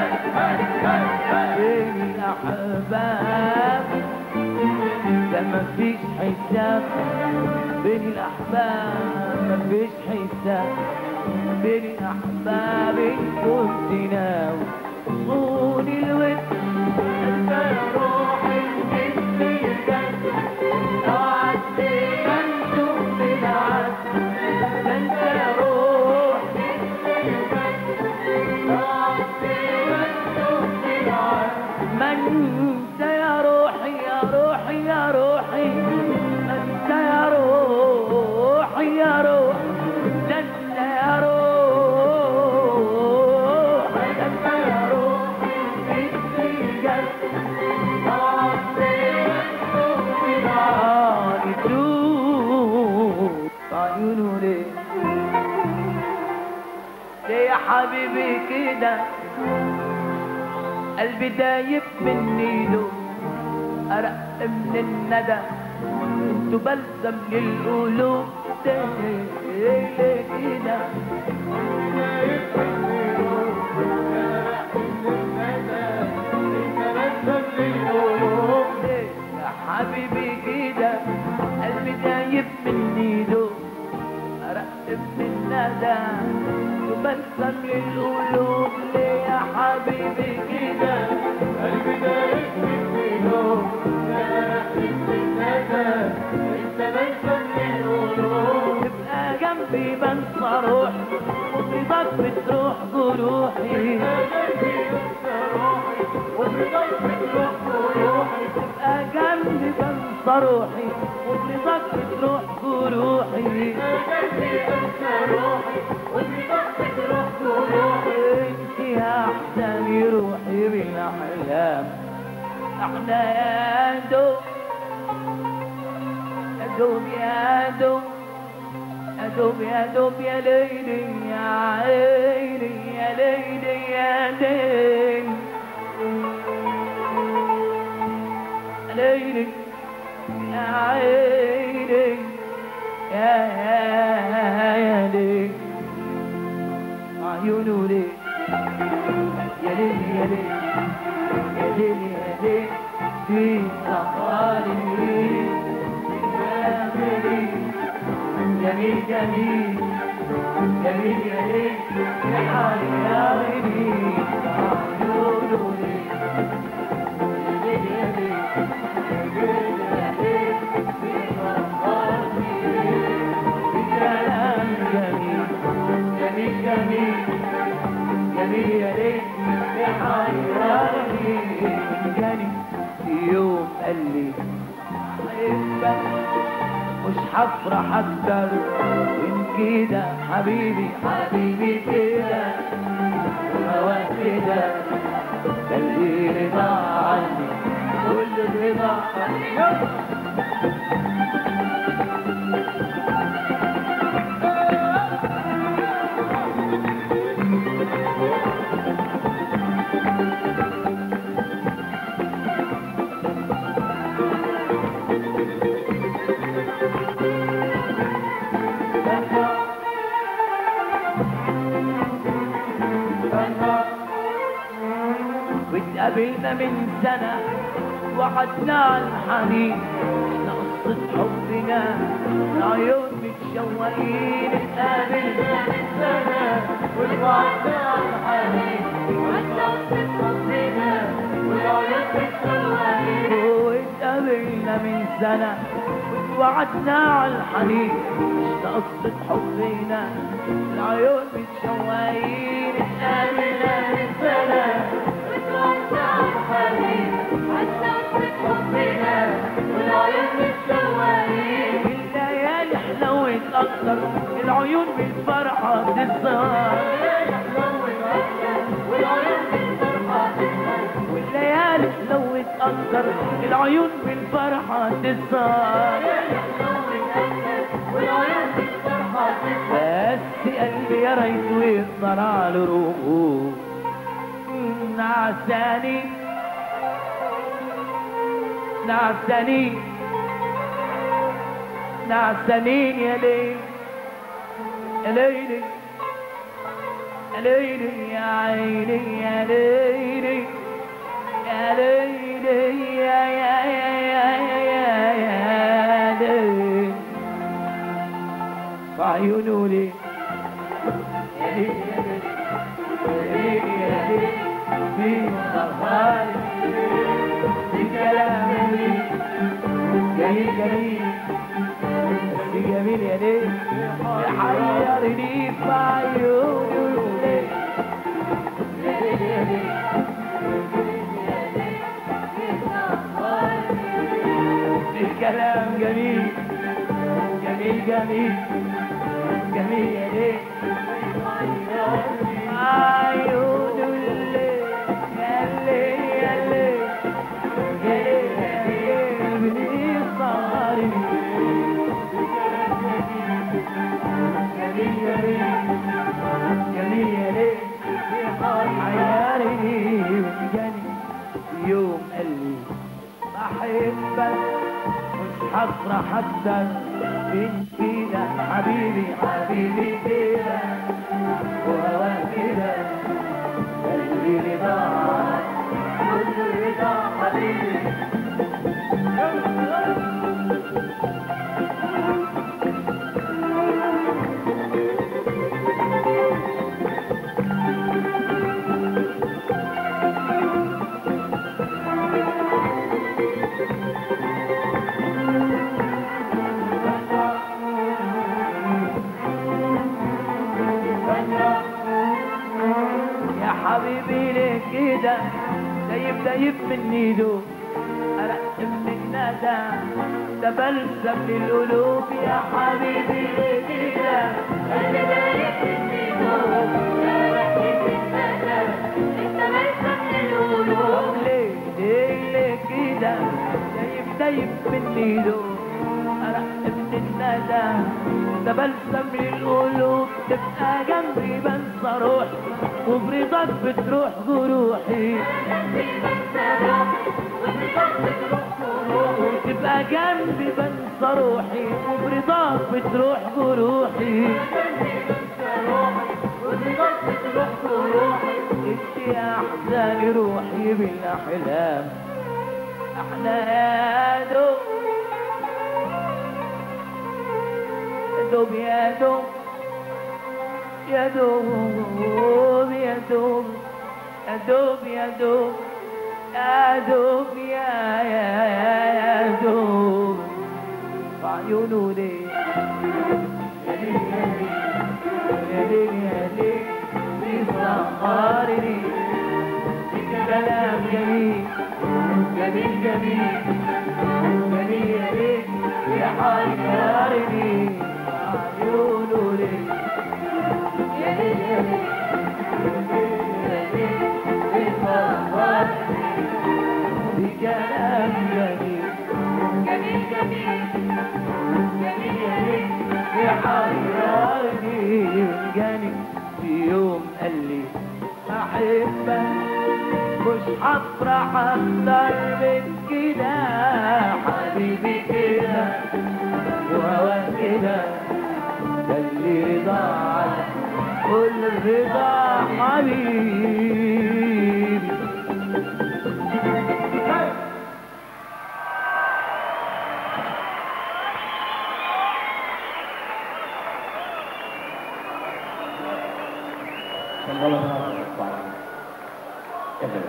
بين الاحباب ده ما فيش حساب بين الاحباب ما فيش حساب بين الاحباب إن كنت ناوي صون الود انت يا روحي مثلي الجد تعدي انتم بالعد انت يا روحي ما انت يا روحي يا روحي يا روحي انت يا روحي يا روحي ده انت يا روح انت يا روحي مثل الجد عيوني تروح عيونه ليه ليه يا حبيبي كده قلبي دايب مني له أرق من الندى انتو بلسم للقلوب ليه كده ليه يا حبيبي كده قلبي دايب مني له أرق من الندى تبسم للقلوب ليه يا حبيبي كده قلبي دايب مني له تبقى جنبي بنسى روحي وبرضاك بتروح جروحي تبقى جنبي بنسى روحي وبرضاك بتروح جروحي انت يا احسن روحي بالاحلام احنا يا دوب يا دوب يا دوب يا دوب يا دوب يا ليلي يا عيني يا ليلي يا ليلي يا ليلي يا عيني يا يا يا ليلي عيونه ليه يا ليلي يا ليلي يا ليلي يا ليلي في أقالي جميل جميل جميل جميل يا حالي يا عيني عيونه ليه يا ليلي يا ليلي كلام جميل جميل جميل جميل يا ليل يا حيراني جاني في يوم قال لي حبك مش هفرح اكتر من كده حبيبي حبيبي كده هواك كده خلي رضا عني كل الرضا عني واتقابلنا من سنة وحدنا على الحنين احنا قصة حبنا عيون متشوقين اتقابلنا من سنة والوعدنا الحنين والشوق حبنا والعيون بالسواقين واتقابلنا من سنة ووعدنا على الحنين مش قصة حبنا العيون متشوقين اتقابلنا من سنة والوعدنا الحنين والشوق حبنا والعيون بالسواقين الليالي حلوت أكتر العيون بالفرحة تسهر والعيون بالفرحة تسهر والليالي حلوت أكتر العيون بالفرحة تسهر والعيون بالفرحة تسهر بس قلبي يا ريت ويقدر على روحه نعساني نعساني نعسانين يا ليل يا ليلي يا ليلي يا عيني يا ليلي يا ليلي يا يا يا يا يا يا يا ليلي بعيونه لي يا ليل يا ليل يا ليل في صفاري في كلام جميل جميل بس جميل يا ليل يحيرني في عيونه ليه الكلام جميل جميل جميل جميل يا ليل عيون الليل يا ليل يا ليل يا ليل يا ليل بلي صاري جميل جميل جميل يا ليل حياري وجاني يوم قال لي بحبك مش هفرح اكتر من كده حبيبي حبيبي كده وهواك كده قلبي رضاك كل رضا حبيبي يا حبيبي ليه كده دايب دايب من ايده ارقم من ندى ده بلسم للقلوب يا حبيبي ليه كده اللي دايب منينه يا وحيد الندى انت ملسم للقلوب طب ليه ليه ليه كده دايب دايب من ايده ارقم من الندى ده بلسم للقلوب تبقى جنبي بنسى روحي وبرضاك بتروح جروحي تبقى جنبي بنسى روحي وبرضاك بتروح جروحي انت يا احزاني روحي بالاحلام احنا يا دوب يا دوب يا دوب يا دوب يا دوب يا دوب يا دوب يا دوب يا يا يا دوب بعيونه ليه يا ليل يا ليل يا ليل بيسهرني كلام جميل جميل جميل جميل يا ليل يحيرني عيونه ليه يا ليل يا ليل بكلام جميل جميل جميل جميل جميل يحيرني جاني في يوم قال لي بحبك مش هفرح اكتر من كده حبيبي كده وهواك كده ده اللي رضا على كل الرضا حبيبي كان غلط خالص. كمل.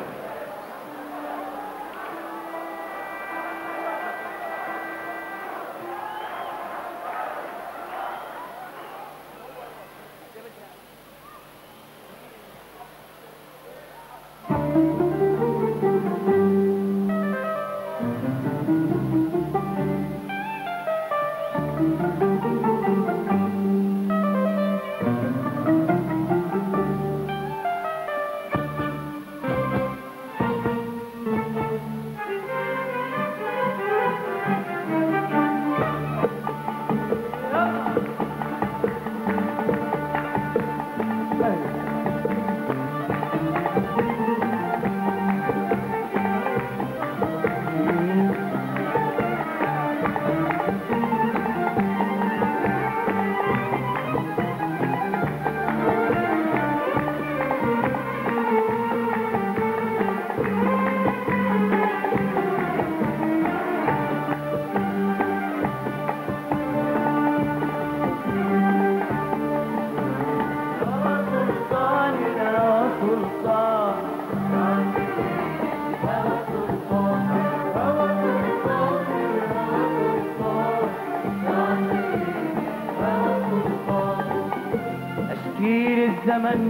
أشكي الزمن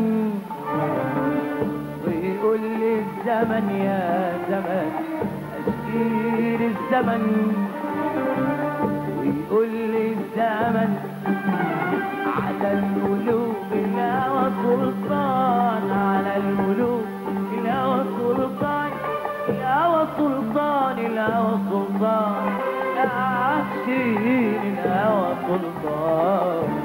ويقول لي الزمن يا زمن أشكي الزمن ويقول لي الزمن على الملوك الهوى سلطان على الملوك الهوى سلطان الهوى سلطان الهوى سلطان يا عاشقين الهوى سلطان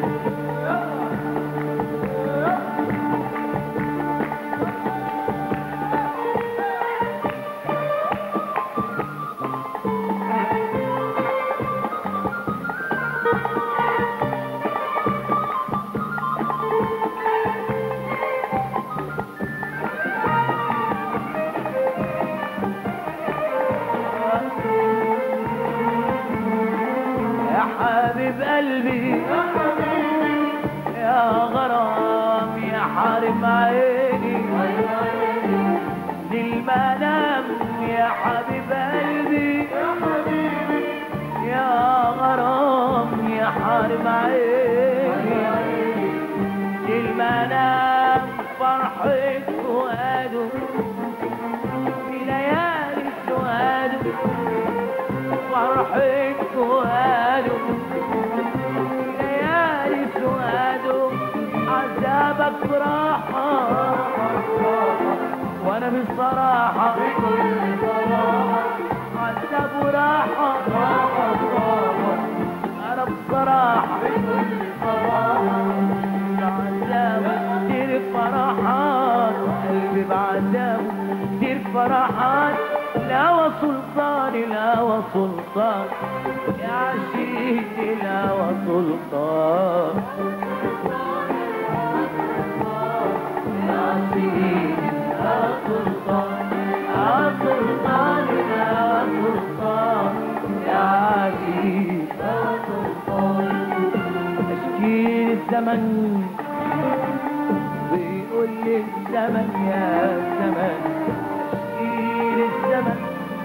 يا حبيب قلبي يا غرام يا حارم عيني للمنام يا حبيب قلبي يا غرام يا حارم عيني للمنام فرحة فؤاده في ليالي سواده فرحة فؤاده ليالي سواده عذابك راحة وانا بالصراحة عذاب وراحة انا بصراحة عذاب كتير فرحات قلبي بعذاب كتير فرحات الهوى سلطان الهوى سلطان يا عشيق الهوى سلطان يا عشيق الهوى سلطان يا سلطان الهوى سلطان يا عشيق الهوى سلطان اشكي الزمن ويقول لي الزمن يا زمن اشكي الزمن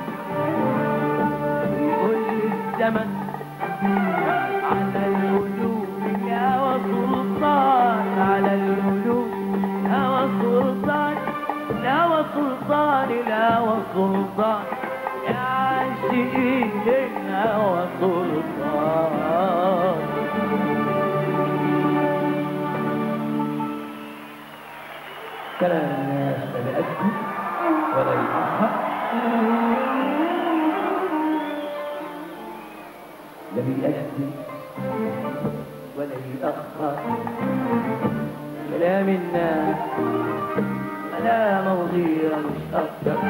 ويقول لي الزمن على القلوب الهوى سلطان على القلوب الهوى سلطان الهوى سلطان الهوى سلطان يا عاشقين الهوى سلطان كلام الناس لا يأكد ولا يأخر لا بيأكد ولا يأخر كلام الناس لا مواضيع مش أكتر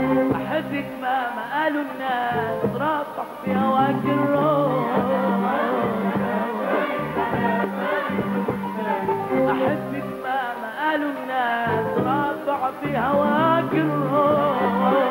أحبك مهما قالوا الناس رافع في هواك الروح أحبك مهما قالوا الناس رافع في هواك الروح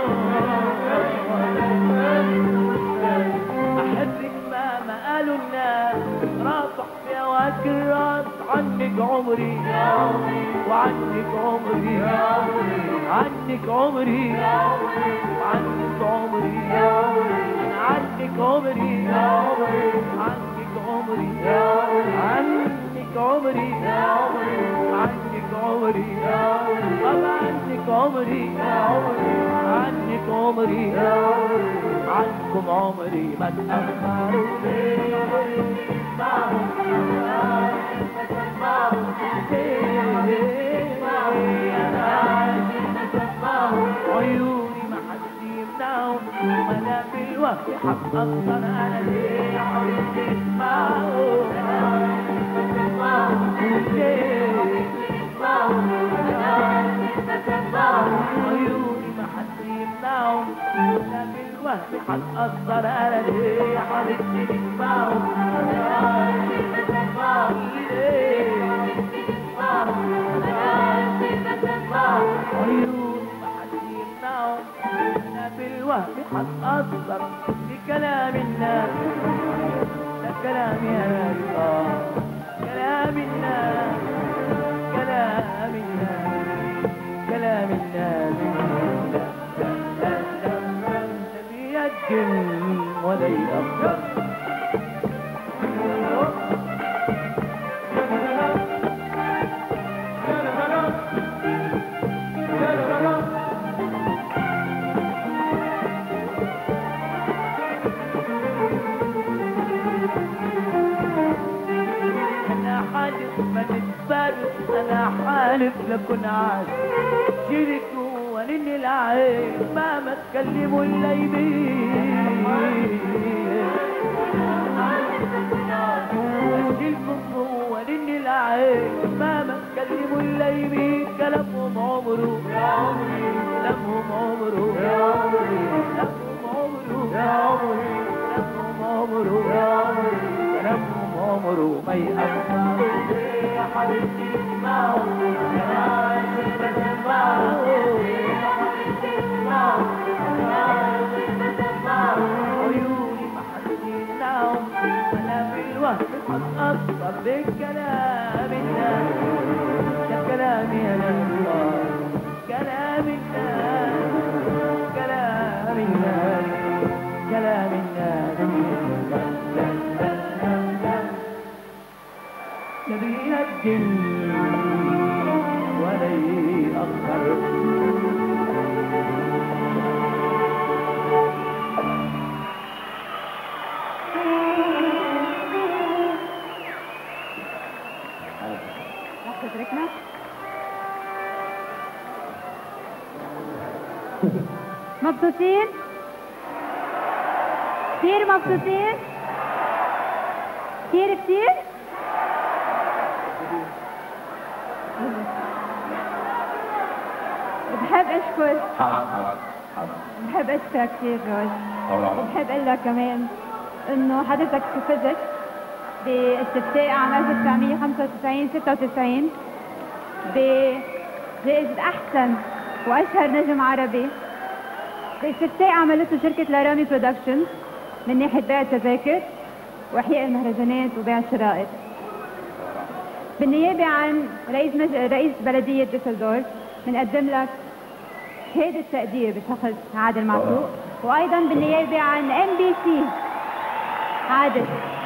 أحبك مهما قالوا الناس رافع في هواك الراس عنك عمري وعنك عمري عنك عمري عنك عمري عنك عمري عنك عمري عنك عمري عنك عمري طب عنك عمري عنك عمري عنكم عمري ما تأخروا عيوني ما حد يمنعهم وانا في الوقت حتأثر انا ليه يا حبيبي عيوني ما حد يمنعهم وانا في الوقت حتأثر انا ليه يا حبيبتي تسمعهم عيوني ما حد يمنعهم انا بالوهم حتأثر بكلام الناس ده كلام يا ناس آه. كلام الناس كلام الناس كلام الناس لا لا لا لا لا بيقدم ولا يأخر انا حالف ما تتبرد انا حالف لكن عاد شرك ولن العين ما ما تكلموا الا يمين اشيلكم ولن العين ما ما تكلموا الا يمين كلامهم عمره كلامهم عمره كلامهم عمره كلامهم عمره كلامهم عمره ما يأثر يا حبيبتي اسمعوا عيوني ما حد يمنعهم وانا في الوهم حتأثر بكلام الناس ده كلام يا ناس كلام الناس كلام الناس كلام الناس لا لا لا لا لا بيقدم ولا يأخر رح تتركنا مبسوطين كثير مبسوطين كثير كثير بحب اشكر حاضر حاضر حاضر بحب اشكرك كثير روج طبعا وبحب اقول لك كمان انه حضرتك فزت باستفتاء عام 1995 96 بجائزة أحسن وأشهر نجم عربي باستفتاء عملته شركة لارامي برودكشنز من ناحية بيع التذاكر وإحياء المهرجانات وبيع الشرائط بالنيابة عن رئيس مج... رئيس بلدية ديسلدورف بنقدم لك شهادة تقدير بشخص عادل معروف وأيضا بالنيابة عن ام بي سي عادل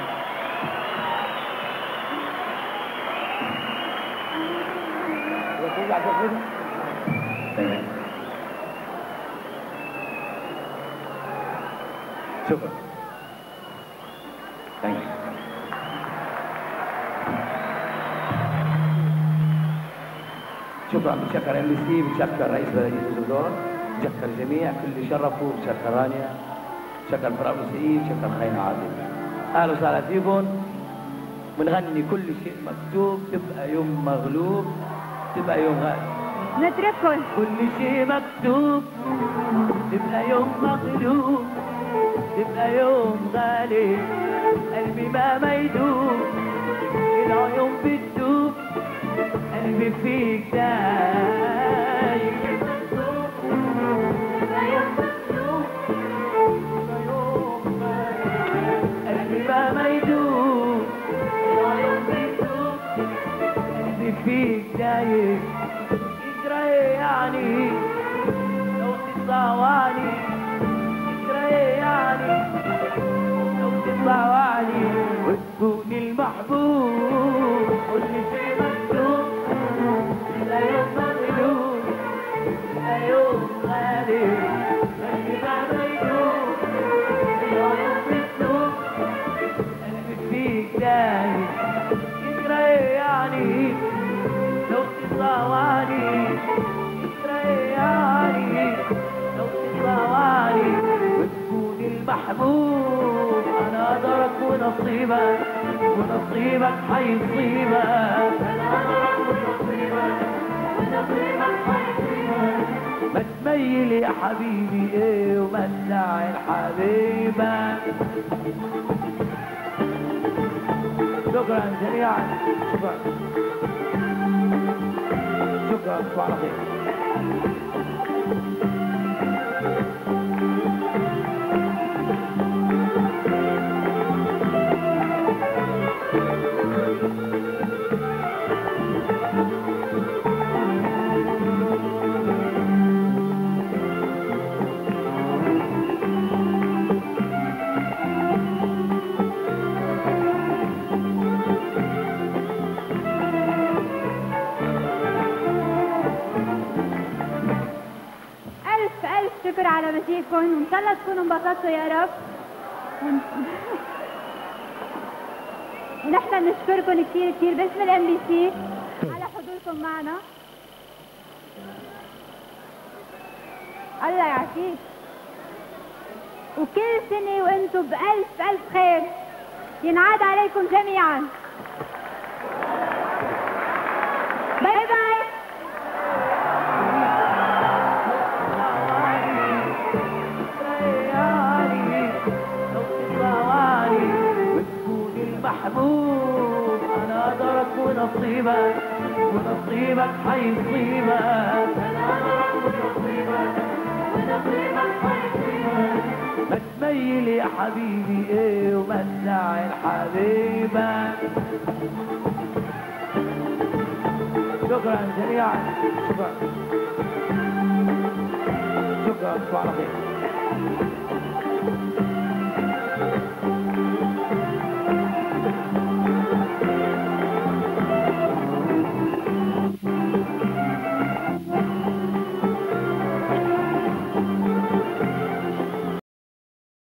شكرا ثانك يو شكرا بتشكر ام بي سي بتشكر رئيس بلديه الزدور بتشكر الجميع كل اللي شرفوا بتشكر رانيا بتشكر فرع الموسيقيين بتشكر خينا عادل اهلا وسهلا فيكم بنغني كل شيء مكتوب تبقى يوم مغلوب تبقى يوم غالب نترككم كل شيء مكتوب يوم مغلوب تبقى يوم غالي قلبي ما ما يدوب العيون بتدوب قلبي فيك دايب قلبي ما ما يدوب قلبي فيك دايب يجرى إيه يعني لو تطاوعني يجرى إيه يعني لو تطاوعني وتكون المحبوب قولي في مكتوب لا يوم مغلوب لا يوم غالي قلبي ما ميدوب العيون بتدوب قلبي فيك دايب يجرى إيه يعني لو تطاوعني يجرى إيه يعني لو تطاوعني وتكون المحبوب انا قدرك ونصيبك ونصيبك حيصيبك انا قدرك ونصيبك ونصيبك حيصيبك ما تميل يا حبيبي ايه ومدع الحبيبة شكرا جميعا شكرا شكرا تصبح على خير ألف ألف شكر على مجيئكم وإن شاء الله تكونوا انبسطتوا يا رب ون- ونحن بنشكركم كثير كثير باسم الام بي سي على حضوركم معنا الله يعافيك وكل سنة وانتم بألف ألف خير ينعاد عليكم جميعا باي باي رياني لو تطلعاني وتكون المحبوب انا قدرك ونصيبك ونصيبك حيصيبك انا قدرك ونصيبك ونصيبك حيصيبك ما تميل يا حبيبي ايه ومدع الحبيبة شكرا جميعا شكرا شكرا تصبحوا على خير